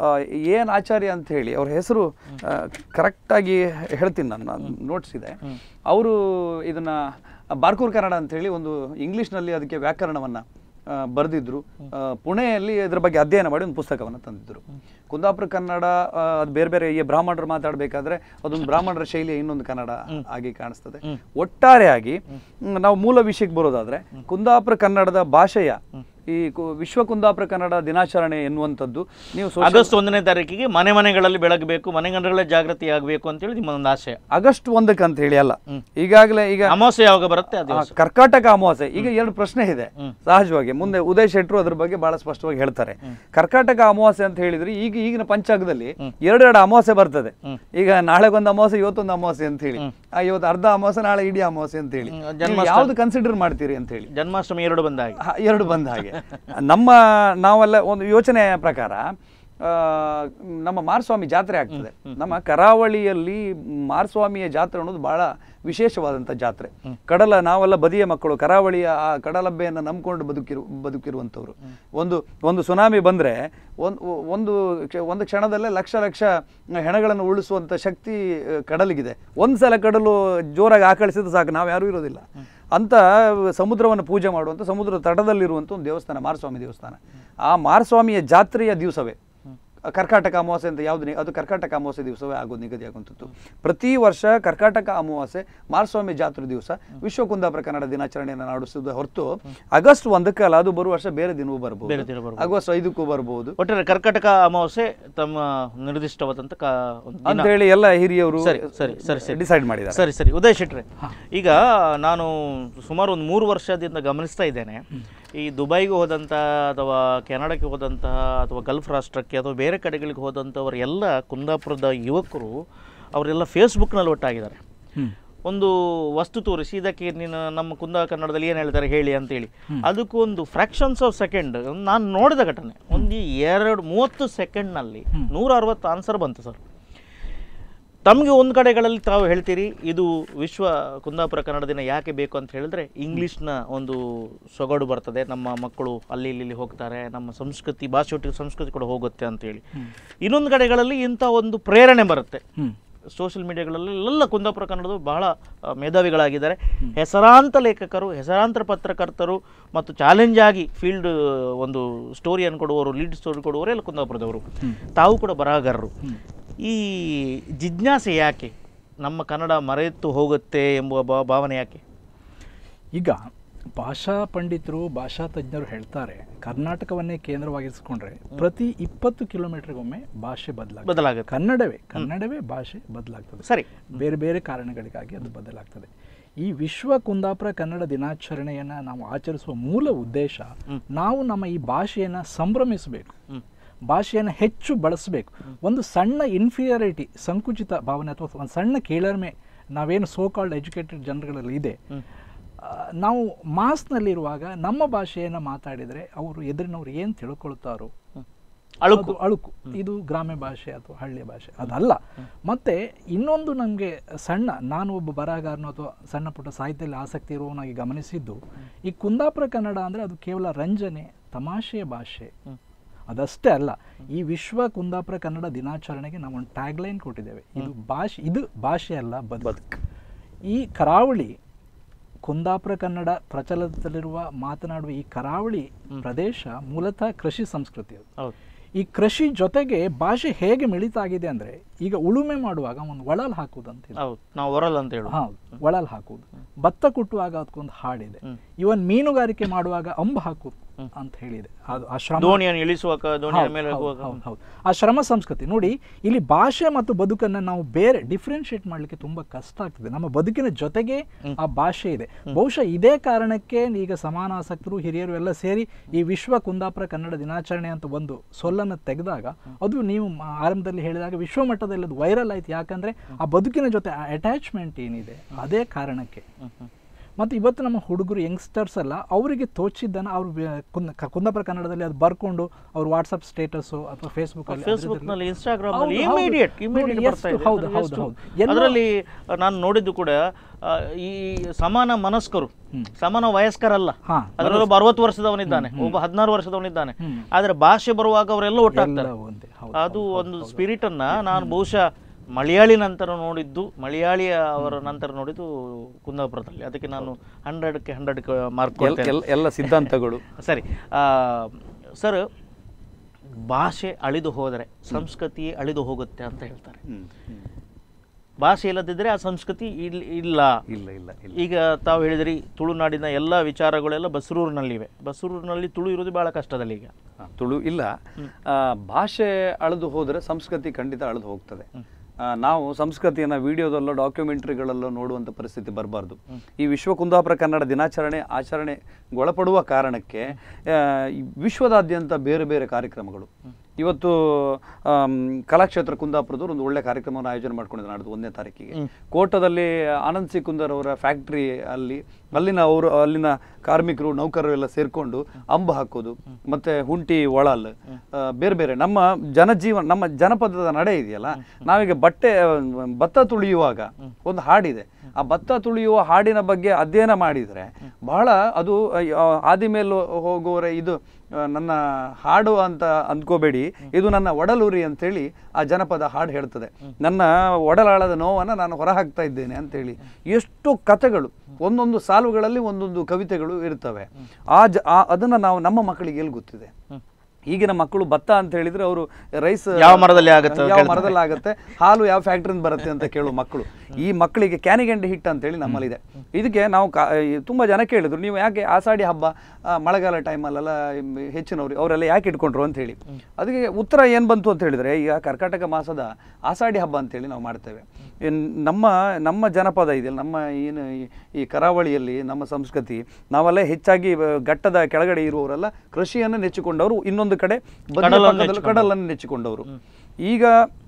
ಏನು ಆಚಾರ್ಯ ಅಂತ ಹೇಳಿ ಅವ್ರ ಹೆಸರು ಕರೆಕ್ಟಾಗಿ ಹೇಳ್ತೀನಿ ನಾನು ನೋಟ್ಸ್ ಇದೆ ಅವರು ಇದನ್ನ ಬಾರ್ಕೂರ್ ಕನ್ನಡ ಅಂತ ಹೇಳಿ ಒಂದು ಇಂಗ್ಲೀಷ್ನಲ್ಲಿ ಅದಕ್ಕೆ ವ್ಯಾಕರಣವನ್ನ ಆ, ಬರೆದಿದ್ರು ಆ, ಪುಣೆಯಲ್ಲಿ ಇದ್ರ ಬಗ್ಗೆ ಅಧ್ಯಯನ ಮಾಡಿ ಒಂದು ಪುಸ್ತಕವನ್ನು ತಂದಿದ್ರು ಕುಂದಾಪುರ ಕನ್ನಡ ಆ, ಅದು ಬೇರೆ ಬೇರೆ ಈ ಬ್ರಾಹ್ಮಣರು ಮಾತಾಡಬೇಕಾದ್ರೆ ಅದೊಂದು ಬ್ರಾಹ್ಮಣರ ಶೈಲಿಯ ಇನ್ನೊಂದು ಕನ್ನಡ ಆಗಿ ಕಾಣಿಸ್ತದೆ ಒಟ್ಟಾರೆಯಾಗಿ ಮ್, ನಾವು ಮೂಲ ವಿಷಯಕ್ಕೆ ಬರೋದಾದ್ರೆ ಕುಂದಾಪುರ ಕನ್ನಡದ ಭಾಷೆಯ ಈ ಕು- ವಿಶ್ವ ಕುಂದಾಪುರ ಕನ್ನಡ ದಿನಾಚರಣೆ ಎನ್ನುವಂಥದ್ದು ನೀವು social- ಆಗಸ್ಟ್ ಒಂದನೇ ತಾರೀಕಿಗೆ ಮನೆ ಮನೆಗಳಲ್ಲಿ ಬೆಳಗಬೇಕು ಮನೆಗಂಡಗಳೇ ಜಾಗೃತಿ ಆಗಬೇಕು ಅಂತೇಳಿ ನಿಮ್ಮ ಒಂದು ಆಶಯ ಆಗಸ್ಟ್ ಒಂದಕ್ಕೆ ಅಂತ ಹೇಳಿ ಅಲ್ಲ ಈಗಾಗಲೇ ಈಗ ಅಮಾವಾಸ್ಯೆ ಯಾವಾಗ ಬರುತ್ತೆ ಅದು ಆ, ಕರ್ಕಾಟಕ ಅಮಾವಾಸ್ಯೆ ಈಗ ಎರಡು ಪ್ರಶ್ನೆ ಇದೆ ಸಹಜವಾಗಿ ಮುಂದೆ ಉದಯ್ ಶೆಟ್ರು ಅದ್ರ ಬಗ್ಗೆ ಬಹಳ ಸ್ಪಷ್ಟವಾಗಿ ಹೇಳ್ತಾರೆ ಕರ್ಕಾಟಕ ಅಮಾವಾಸ್ಯೆ ಅಂತ ಹೇಳಿದ್ರೆ ಈಗ ಈಗಿನ ಪಂಚಾಂಗದಲ್ಲಿ ಎರಡೆರಡು ಅಮಾವಾಸ್ಯೆ ಬರ್ತದೆ ಈಗ ನಾಳೆ ಒಂದು ಅಮಾವಾಸ್ಯೆ ಇವತ್ತೊಂದು ಅಮಾವಾಸ್ಯೆ ಅಂತ ಹೇಳಿ ಆ, ಇವತ್ತು ಅರ್ಧ ಅಮಾವಾಸ್ಯೆ ನಾಳೆ ಇಡೀ ಅಮಾವಾಸ್ಯೆ ಅಂತ ಹೇಳಿ ಹ್ಮ್, ನೀವು ಯಾವ್ದು ಕನ್ಸಿಡರ್ ಮಾಡ್ತೀರಿ ಅಂತ ಹೇಳಿ ಜನ್ಮಾಷ್ಟಮಿ ಎರಡು ಬಂದ ಹಾಗೆ ಹ, ಎರಡು ಬಂದ ಹಾಗೆ ನಮ್ಮ ನಾವೆಲ್ಲ ಒಂದು ಯೋಚನೆ ಪ್ರಕಾರ ಆ, ನಮ್ಮ ಮಾರಸ್ವಾಮಿ ಜಾತ್ರೆ ಆಗ್ತದೆ ನಮ್ಮ ಕರಾವಳಿಯಲ್ಲಿ ಮಾರಸ್ವಾಮಿಯ ಜಾತ್ರೆ ಅನ್ನೋದು ಬಹಳ ವಿಶೇಷವಾದಂಥ ಜಾತ್ರೆ ಕಡಲ ನಾವೆಲ್ಲ ಬದಿಯ ಮಕ್ಕಳು ಕರಾವಳಿಯ ಆ ಕಡಲಬ್ಬೆಯನ್ನು ನಂಬ್ಕೊಂಡು ಬದುಕಿರು ಬದುಕಿರುವಂಥವ್ರು ಒಂದು ಒಂದು ಸುನಾಮಿ ಬಂದರೆ ಒಂದು ಒಂದು ಕ್ಷ- ಒಂದು ಕ್ಷಣದಲ್ಲೇ ಲಕ್ಷ ಲಕ್ಷ ಹೆಣಗಳನ್ನು ಉಳಿಸುವಂಥ ಶಕ್ತಿ ಆ, ಕಡಲಿಗಿದೆ ಒಂದು ಸಲ ಕಡಲು ಜೋರಾಗಿ ಆಕಳಿಸಿದ್ರೆ ಸಾಕು ನಾವು ಯಾರೂ ಇರೋದಿಲ್ಲ ಅಂತ ಸಮುದ್ರವನ್ನು ಪೂಜೆ ಮಾಡುವಂಥ ಸಮುದ್ರ ತಟದಲ್ಲಿರುವಂಥ ಒಂದು ದೇವಸ್ಥಾನ ಮಾರಸ್ವಾಮಿ ದೇವಸ್ಥಾನ ಆ ಮಾರಸ್ವಾಮಿಯ ಜಾತ್ರೆಯ ದಿವಸವೇ ಕರ್ಕಾಟಕ ಅಮಾವಾಸ್ಯೆ ಅಂತ ಯಾವ್ದು ನಿ- ಅದು ಕರ್ಕಾಟಕ ಅಮಾವಾಸ್ಯೆ ದಿವಸವೇ ಆಗೋದು ನಿಗದಿ ಆಗುವಂಥದ್ದು ಪ್ರತಿ ವರ್ಷ ಕರ್ಕಾಟಕ ಅಮಾವಾಸ್ಯೆ ಮಾರಸ್ವಾಮಿ ಜಾತ್ರೆ ದಿವಸ ವಿಶ್ವ ಕುಂದಾಪುರ ಕನ್ನಡ ದಿನಾಚರಣೆಯನ್ನು ನಡೆಸುವುದು ಹೊರತು ಆಗಸ್ಟ್ ಒಂದಕ್ಕಲ್ಲ ಅದು ಬರುವ ವರ್ಷ ಬೇರೆ ದಿನವೂ ಬೇರೆ ಬರ್ಬೋದು ದಿನ ಬರ್ಬೋದು. ಆಗಸ್ಟ್ ಐದಕ್ಕೂ ಬರ್ಬೋದು ಒಟ್ಟಾರೆ ಕರ್ಕಟಕ ಅಮಾವಾಸ್ಯೆ ತಮ್ಮ ನಿರ್ದಿಷ್ಟವಾದಂಥ ಕಾ ಒಂದು ದಿನ. ಅಂತ ಹೇಳಿ ಎಲ್ಲ ಹಿರಿಯವರು ಸರಿ ಸರಿ ಸರಿ ಸರಿ ಡಿಸೈಡ್ ಮಾಡಿದ್ದಾರೆ ಸರಿ ಸರಿ ಉದಯ್ ಶೆಟ್ರೆ ಈಗ ನಾನು ಸುಮಾರು ಒಂದು ಮೂರು ವರ್ಷದಿಂದ ಗಮನಿಸ್ತಾ ಇದ್ದೇನೆ ಈ ದುಬೈಗೆ ಹೋದಂಥ ಅಥವಾ ಕೆನಡಾಕ್ಕೆ ಹೋದಂತಹ ಅಥವಾ ಗಲ್ಫ್ ರಾಷ್ಟ್ರಕ್ಕೆ ಅಥವಾ ಬೇರೆ ಕಡೆಗಳಿಗೆ ಹೋದಂಥವ್ರು ಎಲ್ಲ ಕುಂದಾಪುರದ ಯುವಕರು ಅವರೆಲ್ಲ ಫೇಸ್ಬುಕ್ನಲ್ಲಿ ಒಟ್ಟಾಗಿದ್ದಾರೆ ಒಂದು ವಸ್ತು ತೋರಿಸಿ ಇದಕ್ಕೆ ನೀನು ನಮ್ಮ ಕುಂದ ಕನ್ನಡದಲ್ಲಿ ಏನು ಹೇಳ್ತಾರೆ ಹೇಳಿ ಅಂತೇಳಿ ಅದಕ್ಕೂ ಒಂದು ಫ್ರ್ಯಾಕ್ಷನ್ಸ್ ಆಫ್ ಸೆಕೆಂಡ್ ನಾನು ನೋಡಿದ ಘಟನೆ ಒಂದು ಎರಡು ಮೂವತ್ತು ಸೆಕೆಂಡ್ನಲ್ಲಿ ನೂರ ಅರವತ್ತು ಆನ್ಸರ್ ಬಂತು ಸರ್ ತಮಗೆ ಒಂದು ಕಡೆಗಳಲ್ಲಿ ತಾವು ಹೇಳ್ತೀರಿ ಇದು ವಿಶ್ವ ಕುಂದಾಪುರ ಕನ್ನಡ ದಿನ ಯಾಕೆ ಬೇಕು ಅಂತ ಹೇಳಿದ್ರೆ ಇಂಗ್ಲೀಷ್ನ ಒಂದು ಸೊಗಡು ಬರ್ತದೆ ನಮ್ಮ ಮಕ್ಕಳು ಅಲ್ಲಿ ಇಲ್ಲಿ ಇಲ್ಲಿ ಹೋಗ್ತಾರೆ ನಮ್ಮ ಸಂಸ್ಕೃತಿ ಭಾಷೆ ಒಟ್ಟಿಗೆ ಸಂಸ್ಕೃತಿ ಕೂಡ ಹೋಗುತ್ತೆ ಅಂತೇಳಿ ಇನ್ನೊಂದು ಕಡೆಗಳಲ್ಲಿ ಇಂಥ ಒಂದು ಪ್ರೇರಣೆ ಬರುತ್ತೆ ಹ್ಮ್ ಸೋಷಿಯಲ್ ಮೀಡಿಯಾಗಳಲ್ಲಿ ಎಲ್ಲ ಕುಂದಾಪುರ ಕನ್ನಡದ ಬಹಳ ಆ, ಮೇಧಾವಿಗಳಾಗಿದ್ದಾರೆ ಹೆಸರಾಂತ ಲೇಖಕರು ಹೆಸರಾಂತ ಪತ್ರಕರ್ತರು ಮತ್ತು ಚಾಲೆಂಜ್ ಆಗಿ ಫೀಲ್ಡ್ ಒಂದು ಸ್ಟೋರಿಯನ್ನು ಕೊಡುವವರು ಲೀಡ್ ಸ್ಟೋರಿ ಕೊಡುವವರು ಎಲ್ಲ ಕುಂದಾಪುರದವರು ತಾವು ಕೂಡ ಬರಹಗಾರರು ಈ ಜಿಜ್ಞಾಸೆ ಯಾಕೆ ನಮ್ಮ ಕನ್ನಡ ಮರೆತು ಹೋಗುತ್ತೆ ಎಂಬುವ ಭಾ- ಭಾವನೆ ಯಾಕೆ ಈಗ ಭಾಷಾ ಪಂಡಿತರು ಭಾಷಾ ತಜ್ಞರು ಹೇಳ್ತಾರೆ ಕರ್ನಾಟಕವನ್ನೇ ಕೇಂದ್ರವಾಗಿರಿಸಿಕೊಂಡ್ರೆ ಪ್ರತಿ ಇಪ್ಪತ್ತು ಕಿಲೋಮೀಟರ್ಗೊಮ್ಮೆ ಭಾಷೆ ಬದಲಾಗ್ತದೆ ಬದಲಾಗುತ್ತೆ ಕನ್ನಡವೇ ಕನ್ನಡವೇ ಭಾಷೆ ಬದಲಾಗ್ತದೆ ಸರಿ ಬೇರೆ ಬೇರೆ ಕಾರಣಗಳಿಗಾಗಿ ಅದು ಬದಲಾಗ್ತದೆ ಈ ವಿಶ್ವ ಕುಂದಾಪುರ ಕನ್ನಡ ದಿನಾಚರಣೆಯನ್ನು ನಾವು ಆಚರಿಸುವ ಮೂಲ ಉದ್ದೇಶ ನಾವು ನಮ್ಮ ಈ ಭಾಷೆಯನ್ನು ಸಂಭ್ರಮಿಸಬೇಕು ಹ್ಮ್. ಭಾಷೆಯನ್ನು ಹೆಚ್ಚು ಬಳಸಬೇಕು ಒಂದು ಸಣ್ಣ ಇನ್ಫೀರಿಯಾರಿಟಿ ಸಂಕುಚಿತ ಭಾವನೆ ಅಥವಾ ಒಂದು ಸಣ್ಣ ಕೀಳರಿಮೆ ನಾವೇನು ಸೋ ಕಾಲ್ಡ್ ಎಜುಕೇಟೆಡ್ ಜನರುಗಳಲ್ಲಿ ಇದೆ ಆ, ನಾವು ಮಾಸ್ನಲ್ಲಿರುವಾಗ ನಮ್ಮ ಭಾಷೆಯನ್ನು ಮಾತಾಡಿದರೆ ಅವರು ಎದುರಿನವ್ರು ಏನು ತಿಳ್ಕೊಳ್ತಾರೋ ಅಳುಕು ಅದು ಅಳುಕು ಇದು ಗ್ರಾಮ್ಯ ಭಾಷೆ ಅಥವಾ ಹಳ್ಳಿಯ ಭಾಷೆ ಅದಲ್ಲ ಮತ್ತೆ ಇನ್ನೊಂದು ನಮಗೆ ಸಣ್ಣ ನಾನು ಒಬ್ಬ ಬರಹಗಾರನು ಅಥವಾ ಸಣ್ಣ ಪುಟ್ಟ ಸಾಹಿತ್ಯದಲ್ಲಿ ಆಸಕ್ತಿ ಇರುವವನಾಗಿ ಗಮನಿಸಿದ್ದು ಈ ಕುಂದಾಪುರ ಕನ್ನಡ ಅಂದರೆ ಅದು ಕೇವಲ ರಂಜನೆ ತಮಾಷೆಯ ಭಾಷೆ ಅದಷ್ಟೇ ಅಲ್ಲ ಈ ವಿಶ್ವ ಕುಂದಾಪುರ ಕನ್ನಡ ದಿನಾಚರಣೆಗೆ ನಾವು ಒಂದು ಟ್ಯಾಗ್ಲೈನ್ ಕೊಟ್ಟಿದ್ದೇವೆ ಇದು ಭಾಷೆ ಇದು ಭಾಷೆ ಅಲ್ಲ ಬದುಕು ಈ ಕರಾವಳಿ ಕುಂದಾಪುರ ಕನ್ನಡ ಪ್ರಚಲಿತದಲ್ಲಿರುವ ಮಾತನಾಡುವ ಈ ಕರಾವಳಿ ಪ್ರದೇಶ ಮೂಲತಃ ಕೃಷಿ ಸಂಸ್ಕೃತಿ ಅದು ಹೌದು ಈ ಕೃಷಿ ಜೊತೆಗೆ ಭಾಷೆ ಹೇಗೆ ಮಿಳಿತಾಗಿದೆ ಅಂದ್ರೆ ಈಗ ಉಳುಮೆ ಮಾಡುವಾಗ ಒಂದು ಒಳಲ್ ಹಾಕುವುದು ಅಂತ ಇದೆ. ಹೌದು ನಾವು ಹೊರಲ್ಲ ಅಂತ ಹೇಳು ಹೌದು ಒಳಲ್ ಹಾಕುವುದು ಭತ್ತ ಕುಟ್ಟುವಾಗ ಅದಕ್ಕೊಂದು ಹಾಡಿದೆ ಇವನ್ ಮೀನುಗಾರಿಕೆ ಮಾಡುವಾಗ ಅಂಬು ಹಾಕುವುದು ಅಂತ ಹೇಳಿದೆ ಅದು ಆ ಶ್ರಮ ದೋಣಿಯನ್ನು ಇಳಿಸುವಾಗ ದೋಣಿಯ ಹೌದು, ಮೇಲೆ ಹೌದು, ಹೋಗುವಾಗ ಹೌದು, ಹೌದು. ಆ ಶ್ರಮ ಸಂಸ್ಕೃತಿ ನೋಡಿ ಇಲ್ಲಿ ಭಾಷೆ ಮತ್ತು ಬದುಕನ್ನು ನಾವು ಬೇರೆ ಡಿಫ್ರೆನ್ಶಿಯೇಟ್ ಮಾಡಲಿಕ್ಕೆ ತುಂಬಾ ಕಷ್ಟ ಆಗ್ತದೆ ನಮ್ಮ ಬದುಕಿನ ಜೊತೆಗೆ ಆ ಭಾಷೆ ಇದೆ ಬಹುಶಃ ಇದೇ ಕಾರಣಕ್ಕೆ ಈಗ ಸಮಾನಾಸಕ್ತರು ಹಿರಿಯರು ಎಲ್ಲ ಸೇರಿ ಈ ವಿಶ್ವ ಕುಂದಾಪುರ ಕನ್ನಡ ದಿನಾಚರಣೆ ಅಂತ ಒಂದು ಸೊಲ್ಲನ್ನು ತೆಗೆದಾಗ ಅದು ನೀವು ಮ- ಆರಂಭದಲ್ಲಿ ಹೇಳಿದಾಗ ವಿಶ್ವ ಮಟ್ಟದಲ್ಲಿ ಅದು ವೈರಲ್ ಆಯ್ತು ಯಾಕಂದ್ರೆ ಆ ಬದುಕಿನ ಜೊತೆ ಆ ಅಟ್ಯಾಚ್ಮೆಂಟ್ ಏನಿದೆ ಅದೇ ಕಾರಣಕ್ಕೆ ಮತ್ತು ಇವತ್ತು ನಮ್ಮ ಹುಡುಗರು ಯಂಗ್ಸ್ಟರ್ಸ್ ಎಲ್ಲ ಅವರಿಗೆ ತೋಚಿದ್ದನ್ನು ಅವರು ಕುಂದಾಪುರ ಕನ್ನಡದಲ್ಲಿ ಅದು ಬರ್ಕೊಂಡು ಅವ್ರು ವಾಟ್ಸಪ್ ಸ್ಟೇಟಸ್ಸು ಅಥವಾ ಫೇಸ್ಬುಕ್ ಅಲ್ಲಿ ಫೇಸ್ಬುಕ್ ನಲ್ಲಿ ಇನ್ಸ್ಟಾಗ್ರಾಮ್ ಹೌದು, ನಲ್ಲಿ ಹೌದು. ಇಮಿಡಿಯೇಟ್ ನೋಡಿ, ಇಮಿಡಿಯೇಟ್ ಎಷ್ಟು- ಬರ್ತಾ ಇದೆ ಹೌದು, ಅದ್ರಲ್ಲಿ ಹೌದು, ಎಷ್ಟು? ಹೌದು. ಎಲ್ಲೋ- ಅದರಲ್ಲಿ ನಾನು ನೋಡಿದ್ದು ಕೂಡ ಆ, ಈ ಸಮಾನ ಮನಸ್ಕರು ಸಮಾನ ವಯಸ್ಕರಲ್ಲ ಹಾ, ಅದರಲ್ಲಿ ಒಬ್ಬ ಅರವತ್ತು ವರ್ಷದವನಿದ್ದಾನೆ ಒಬ್ಬ ಹದಿನಾರು ವರ್ಷದವನಿದ್ದಾನೆ ಹ್ಮ್. ಆದ್ರೆ ಭಾಷೆ ಬರುವಾಗ ಅವರೆಲ್ಲ ಒಟ್ಟಾಗ್ತಾರೆ ಎಲ್ಲ ಒಂದೇ ಹೌದು ಅದು ಒಂದು ಸ್ಪಿರಿಟ್ ಅನ್ನ ನಾನು ಬಹುಶಃ ಮಲಯಾಳಿ ನಂತರ ನೋಡಿದ್ದು ಮಲಯಾಳಿ ಅವರ ನಂತರ ನೋಡಿದ್ದು ಕುಂದಾಪುರದಲ್ಲಿ ಅದಕ್ಕೆ ನಾನು ಹಂಡ್ರೆಡ್ಗೆ ಹಂಡ್ರೆಡ್ ಮಾರ್ಕ್ ಎಲ್- ಕೊಡ್ತೇನೆ ಎಲ್- ಎಲ್ಲ ಸಿದ್ಧಾಂತಗಳು ಸರಿ ಆ, ಸರ್ ಭಾಷೆ ಅಳಿದು ಹೋದರೆ ಸಂಸ್ಕೃತಿ ಅಳಿದು ಹೋಗುತ್ತೆ ಅಂತ ಹೇಳ್ತಾರೆ ಹ್ಮ್, ಹ್ಮ್. ಭಾಷೆ ಇಲ್ಲದಿದ್ದರೆ ಆ ಸಂಸ್ಕೃತಿ ಇಲ್ ಇಲ್ಲ ಇಲ್ಲ ಇಲ್ಲ ಇಲ್ಲ ಈಗ ತಾವು ಹೇಳಿದ್ರಿ ತುಳುನಾಡಿನ ಎಲ್ಲ ವಿಚಾರಗಳೆಲ್ಲ ಬಸರೂರಿನಲ್ಲಿವೆ ಬಸರೂರಿನಲ್ಲಿ ತುಳು ಇರೋದು ಬಹಳ ಕಷ್ಟದಲ್ಲಿ ಈಗ ಆ, ತುಳು ಇಲ್ಲ ಆ, ಭಾಷೆ ಅಳೆದು ಹೋದರೆ ಸಂಸ್ಕೃತಿ ಖಂಡಿತ ಅಳೆದು ಹೋಗ್ತದೆ ಆ, ನಾವು ಸಂಸ್ಕೃತಿಯನ್ನು ವಿಡಿಯೋದಲ್ಲೋ ಡಾಕ್ಯುಮೆಂಟ್ರಿಗಳಲ್ಲೋ ನೋಡುವಂಥ ಪರಿಸ್ಥಿತಿ ಬರಬಾರ್ದು ಈ ವಿಶ್ವ ಕುಂದಾಪುರ ಕನ್ನಡ ದಿನಾಚರಣೆ ಆಚರಣೆಗೊಳಪಡುವ ಕಾರಣಕ್ಕೆ ಆ, ಈ ವಿಶ್ವದಾದ್ಯಂತ ಬೇರೆ ಬೇರೆ ಕಾರ್ಯಕ್ರಮಗಳು ಇವತ್ತು ಆಮ್, ಕಲಾಕ್ಷೇತ್ರ ಕುಂದಾಪುರದವ್ರು ಒಂದು ಒಳ್ಳೆ ಕಾರ್ಯಕ್ರಮವನ್ನು ಆಯೋಜನೆ ಮಾಡ್ಕೊಂಡಿದ್ದಾರೆ ನಾಡ್ದು ಒಂದನೇ ತಾರೀಕಿಗೆ ಕೋಟದಲ್ಲಿ ಆನಂದ್ ಸಿ ಕುಂದರ್ ಅವರ ಫ್ಯಾಕ್ಟ್ರಿ ಅಲ್ಲಿ ಅಲ್ಲಿನ ಅವರು ಅಲ್ಲಿನ ಕಾರ್ಮಿಕರು ನೌಕರರು ಎಲ್ಲ ಸೇರ್ಕೊಂಡು ಅಂಬ ಹಾಕೋದು ಮತ್ತೆ ಹುಂಟಿ ಒಳಲ್ ಆ, ಬೇರೆ ಬೇರೆ ನಮ್ಮ ಜನಜೀವನ ನಮ್ಮ ಜನಪದದ ನಡೆ ಇದೆಯಲ್ಲ ನಾವೀಗ ಬಟ್ಟೆ ಆ, ಭತ್ತ ತುಳಿಯುವಾಗ ಒಂದು ಹಾಡಿದೆ ಆ ಭತ್ತ ತುಳಿಯುವ ಹಾಡಿನ ಬಗ್ಗೆ ಅಧ್ಯಯನ ಮಾಡಿದರೆ ಬಹಳ ಅದು ಆ, ಆದಿ ಮೇಲೆ ಹೋಗುವರೆ ಇದು ಆ, ನನ್ನ ಹಾಡು ಅಂತ ಅಂದ್ಕೋಬೇಡಿ ಇದು ನನ್ನ ಒಡಲೂರಿ ಅಂತೇಳಿ ಆ ಜನಪದ ಹಾಡು ಹೇಳ್ತದೆ ನನ್ನ ಒಡಲಾಳದ ನೋವನ್ನು ನಾನು ಹೊರಹಾಕ್ತಾ ಇದ್ದೇನೆ ಅಂತೇಳಿ ಎಷ್ಟು ಕಥೆಗಳು ಒಂದೊಂದು ಸಾಲುಗಳಲ್ಲಿ ಒಂದೊಂದು ಕವಿತೆಗಳು ಇರ್ತವೆ ಆ ಜ ಆ- ಅದನ್ನ ನಾವು ನಮ್ಮ ಮಕ್ಕಳಿಗೆ ಎಲ್ಲಿ ಗೊತ್ತಿದೆ ಈಗಿನ ಮಕ್ಕಳು ಭತ್ತ ಅಂತ ಹೇಳಿದ್ರೆ ಅವರು ರೈಸ್ ಯಾವ ಮರದಲ್ಲಿ ಆಗುತ್ತೆ ಅಂತ ಯಾವ ಕೇಳ್ತಾರೆ. ಮರದಲ್ಲಿ ಆಗುತ್ತೆ ಹಾಲು ಯಾವ ಫ್ಯಾಕ್ಟ್ರಿಯಿಂದ ಬರುತ್ತೆ ಅಂತ ಕೇಳುವ ಮಕ್ಕಳು ಈ ಮಕ್ಕಳಿಗೆ ಕ್ಯಾನಿಗೆಂಡೆ ಹಿಟ್ ಅಂತೇಳಿ ನಮ್ಮಲ್ಲಿದೆ ಇದಕ್ಕೆ ನಾವು ಕಾ ಈ ತುಂಬ ಜನ ಕೇಳಿದ್ರು ನೀವು ಯಾಕೆ ಆಷಾಢಿ ಹಬ್ಬ ಆ, ಮಳೆಗಾಲ ಟೈಮಲ್ಲೆಲ್ಲ ಹೆಚ್ಚಿನವ್ರು ಅವರೆಲ್ಲ ಯಾಕೆ ಇಟ್ಕೊಂಡ್ರು ಅಂತ ಹೇಳಿ ಅದಕ್ಕೆ ಉತ್ತರ ಏನು ಬಂತು ಅಂತ ಹೇಳಿದ್ರೆ ಈಗ ಕರ್ಕಾಟಕ ಮಾಸದ ಆಷಾಢಿ ಹಬ್ಬ ಅಂತೇಳಿ ನಾವು ಮಾಡ್ತೇವೆ ಏನ್ ನಮ್ಮ ನಮ್ಮ ಜನಪದ ಇದೆಯಲ್ಲ ನಮ್ಮ ಏನು ಈ- ಈ ಕರಾವಳಿಯಲ್ಲಿ ನಮ್ಮ ಸಂಸ್ಕೃತಿ ನಾವೆಲ್ಲ ಹೆಚ್ಚಾಗಿ ಆ, ಘಟ್ಟದ ಕೆಳಗಡೆ ಇರುವವರೆಲ್ಲ ಕೃಷಿಯನ್ನು ನೆಚ್ಚಿಕೊಂಡವರು ಇನ್ನೊಂದು ಕಡೆ ಬದಿಯ ಕಡಲನ್ನು ಪಕ್ಕದಲ್ಲಿ ಕಡಲನ್ನು ನೆಚ್ಚಿಕೊಂಡವರು ಈಗ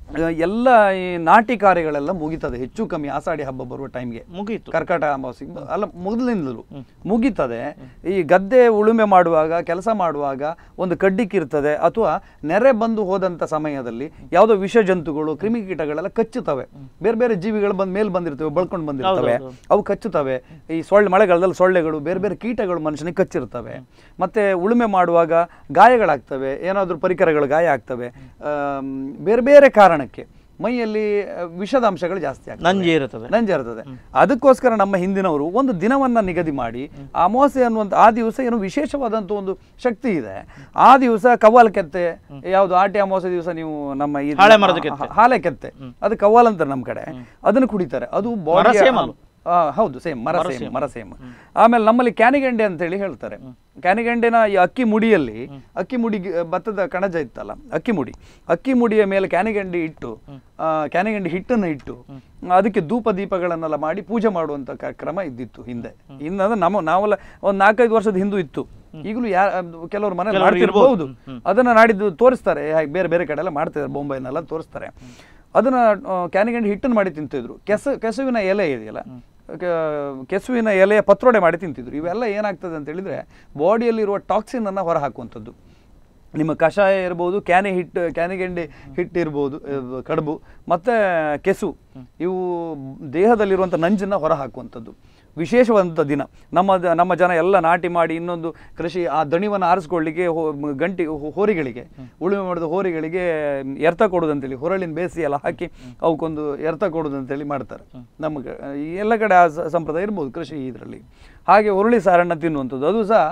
ಆ, ಎಲ್ಲ ಈ ನಾಟಿ ಕಾರ್ಯಗಳೆಲ್ಲ ಮುಗಿತದೆ ಹೆಚ್ಚು ಕಮ್ಮಿ ಆಷಾಢಿ ಹಬ್ಬ ಬರುವ ಟೈಮ್ಗೆ ಮುಗೀತು ಕರ್ಕಾಟ ಅಮಾವಾಸ್ಯೆ ಬ- ಅಲ್ಲ ಮೊದಲಿನಿಂದಲೂ ಮುಗೀತದೆ ಈ ಗದ್ದೆ ಉಳುಮೆ ಮಾಡುವಾಗ ಕೆಲಸ ಮಾಡುವಾಗ ಒಂದು ಕಡ್ಡಿಕ್ಕಿರ್ತದೆ ಅಥವಾ ನೆರೆ ಬಂದು ಹೋದಂಥ ಸಮಯದಲ್ಲಿ ಯಾವುದೋ ವಿಷ ಜಂತುಗಳು ಕ್ರಿಮಿಕೀಟಗಳೆಲ್ಲ ಕಚ್ಚುತ್ತವೆ ಬೇರೆ ಬೇರೆ ಜೀವಿಗಳು ಬಂದ್ ಮೇಲೆ ಬಂದಿರ್ತವೆ ಬಳ್ಕೊಂಡು ಬಂದಿರ್ತವೆ ಹೌದೌದು. ಅವು ಕಚ್ಚುತ್ತವೆ ಈ ಸೊಳ್ಳೆ ಮಳೆಗಾಲದಲ್ಲಿ ಸೊಳ್ಳೆಗಳು ಬೇರೆ ಬೇರೆ ಕೀಟಗಳು ಮನುಷ್ಯನಿಗೆ ಕಚ್ಚಿರ್ತವೆ ಮತ್ತೆ ಉಳುಮೆ ಮಾಡುವಾಗ ಗಾಯಗಳಾಗ್ತವೆ ಏನಾದರೂ ಪರಿಕರಗಳು ಗಾಯ ಆಗ್ತವೆ ಆಮ್, ಬೇರೆ ಬೇರೆ ಕಾರಣಕ್ಕೆ ಮೈಯಲ್ಲಿ ಆ, ವಿಷದ ಅಂಶಗಳು ಜಾಸ್ತಿ ಆಗ್ತವೆ ನಂಜಿ ಇರುತ್ತದೆ ನಂಜಿರ್ತದೆ ಅದಕ್ಕೋಸ್ಕರ ನಮ್ಮ ಹಿಂದಿನವರು ಒಂದು ದಿನವನ್ನ ನಿಗದಿ ಮಾಡಿ ಅಮಾವಾಸ್ಯೆ ಅನ್ನುವಂಥ ಆ ದಿವಸ ಏನು ವಿಶೇಷವಾದಂಥ ಒಂದು ಶಕ್ತಿ ಇದೆ ಆ ದಿವಸ ಕವ್ವಾಲ್ ಕೆತ್ತೆ ಯಾವುದು ಆಟಿ ಅಮಾವಾಸ್ಯೆ ದಿವಸ ನೀವು ನಮ್ಮ ಈ ಹಾಳೆ ಮರದ ಕೆತ್ತೆ. ಹಾಲೆ ಕೆತ್ತೆ ಅದು ಕವ್ವಾಲ್ ಅಂತಾರೆ ನಮ್ಮ ಕಡೆ ಅದನ್ನು ಕುಡಿತಾರೆ ಅದು ಮರ ಬಾಡಿ ಸೇಮ್ ಅಲ್ವ? ಹೌದು ಸೇಮ್ ಮರ ಮರ ಸೇಮ್ ಸೇಮ್. ಮರ ಸೇಮ್ ಆಮೇಲೆ ನಮ್ಮಲ್ಲಿ ಕ್ಯಾನಿಗೆಂಡೆ ಅಂತೇಳಿ ಹೇಳ್ತಾರೆ ಕ್ಯಾನಿಗೆಂಡೆನ ಈ ಅಕ್ಕಿ ಮುಡಿಯಲ್ಲಿ ಅಕ್ಕಿ ಮುಡಿ ಭತ್ತದ ಕಣಜ ಇತ್ತಲ್ಲ ಅಕ್ಕಿ ಮುಡಿ ಅಕ್ಕಿ ಮುಡಿಯ ಮೇಲೆ ಕ್ಯಾನಿಗೆಂಡೆ ಇಟ್ಟು ಆ, ಕ್ಯಾನಿಗೆಂಡೆ ಹಿಟ್ಟನ್ನು ಇಟ್ಟು ಅದಕ್ಕೆ ಧೂಪ ದೀಪಗಳನ್ನೆಲ್ಲ ಮಾಡಿ ಪೂಜೆ ಮಾಡುವಂತ ಕ- ಕ್ರಮ ಇದ್ದಿತ್ತು ಹಿಂದೆ ಹಿಂದೆ ನಮ್ಮ ನಾವೆಲ್ಲ ಒಂದು ನಾಲ್ಕೈದು ವರ್ಷದ ಹಿಂದೂ ಇತ್ತು ಈಗಲೂ ಯಾರ ಕೆಲವರು ಮನೆ ಕೆಲವ್ರು ಮಾಡ್ತಿರ್ಬಹುದು ಇರ್ಬೋದು. ಹ್ಮ್. ಅದನ್ನ ನಾಡಿದ್ದು ತೋರಿಸ್ತಾರೆ ಹಾಗೆ ಬೇರೆ ಬೇರೆ ಕಡೆ ಎಲ್ಲ ಮಾಡ್ತಿದ್ದಾರೆ ಬೊಂಬೈನೆಲ್ಲ ತೋರಿಸ್ತಾರೆ ಅದನ್ನ ಕ್ಯಾನಿಗೆಂಡೆ ಹಿಟ್ಟನ್ನು ಮಾಡಿ ತಿಂತಿದ್ರು ಕೆಸ ಕೆಸುವಿನ ಎಲೆ ಇದೆಯಲ್ಲ ಕ- ಕೆಸುವಿನ ಎಲೆಯ ಪತ್ರೊಡೆ ಮಾಡಿ ತಿಂತಿದ್ರು ಇವೆಲ್ಲ ಏನಾಗ್ತದೆ ಅಂತ ಹೇಳಿದ್ರೆ ಬಾಡಿಯಲ್ಲಿರುವ ಟಾಕ್ಸಿನ್ ಅನ್ನ ಹೊರ ಹಾಕುವಂಥದ್ದು ನಿಮ್ಮ ಕಷಾಯ ಇರ್ಬೋದು ಕ್ಯಾನೆ ಹಿಟ್ಟು ಕ್ಯಾನಿಗೆಂಡೆ ಹಿಟ್ಟು ಇರ್ಬೋದು ಅಹ್, ಕಡುಬು ಮತ್ತೆ ಕೆಸು ಇವು ದೇಹದಲ್ಲಿರುವಂಥ ನಂಜನ್ನ ಹೊರ ಹಾಕುವಂಥದ್ದು ವಿಶೇಷವಾದಂಥ ದಿನ ನಮ್ಮ ದ- ನಮ್ಮ ಜನ ಎಲ್ಲ ನಾಟಿ ಮಾಡಿ ಇನ್ನೊಂದು ಕೃಷಿ ಆ ದಣಿವನ್ನು ಆರಿಸ್ಕೊಳ್ಳಿಕ್ಕೆ ಹೋ- ಮ್, ಗಂಟಿ ಹೋ- ಹೋರಿಗಳಿಗೆ ಉಳುಮೆ ಮಾಡಿದ ಹೋರಿಗಳಿಗೆ ಎರ್ತ ಕೊಡೋದಂತೇಳಿ ಹೊರಳಿನ ಬೇಸಿ ಎಲ್ಲ ಹಾಕಿ ಅವಕ್ಕೊಂದು ಎರ್ತ ಕೊಡೋದಂತೇಳಿ ಮಾಡ್ತಾರೆ ನಮ್ಮ ಕ- ಈ ಎಲ್ಲ ಕಡೆ ಆ ಸ- ಸಂಪ್ರದಾಯ ಇರ್ಬೋದು ಕೃಷಿ ಇದರಲ್ಲಿ ಹಾಗೆ ಹುರುಳಿ ಸಾರನ್ನ ತಿನ್ನುವಂಥದ್ದು ಅದು ಸಹ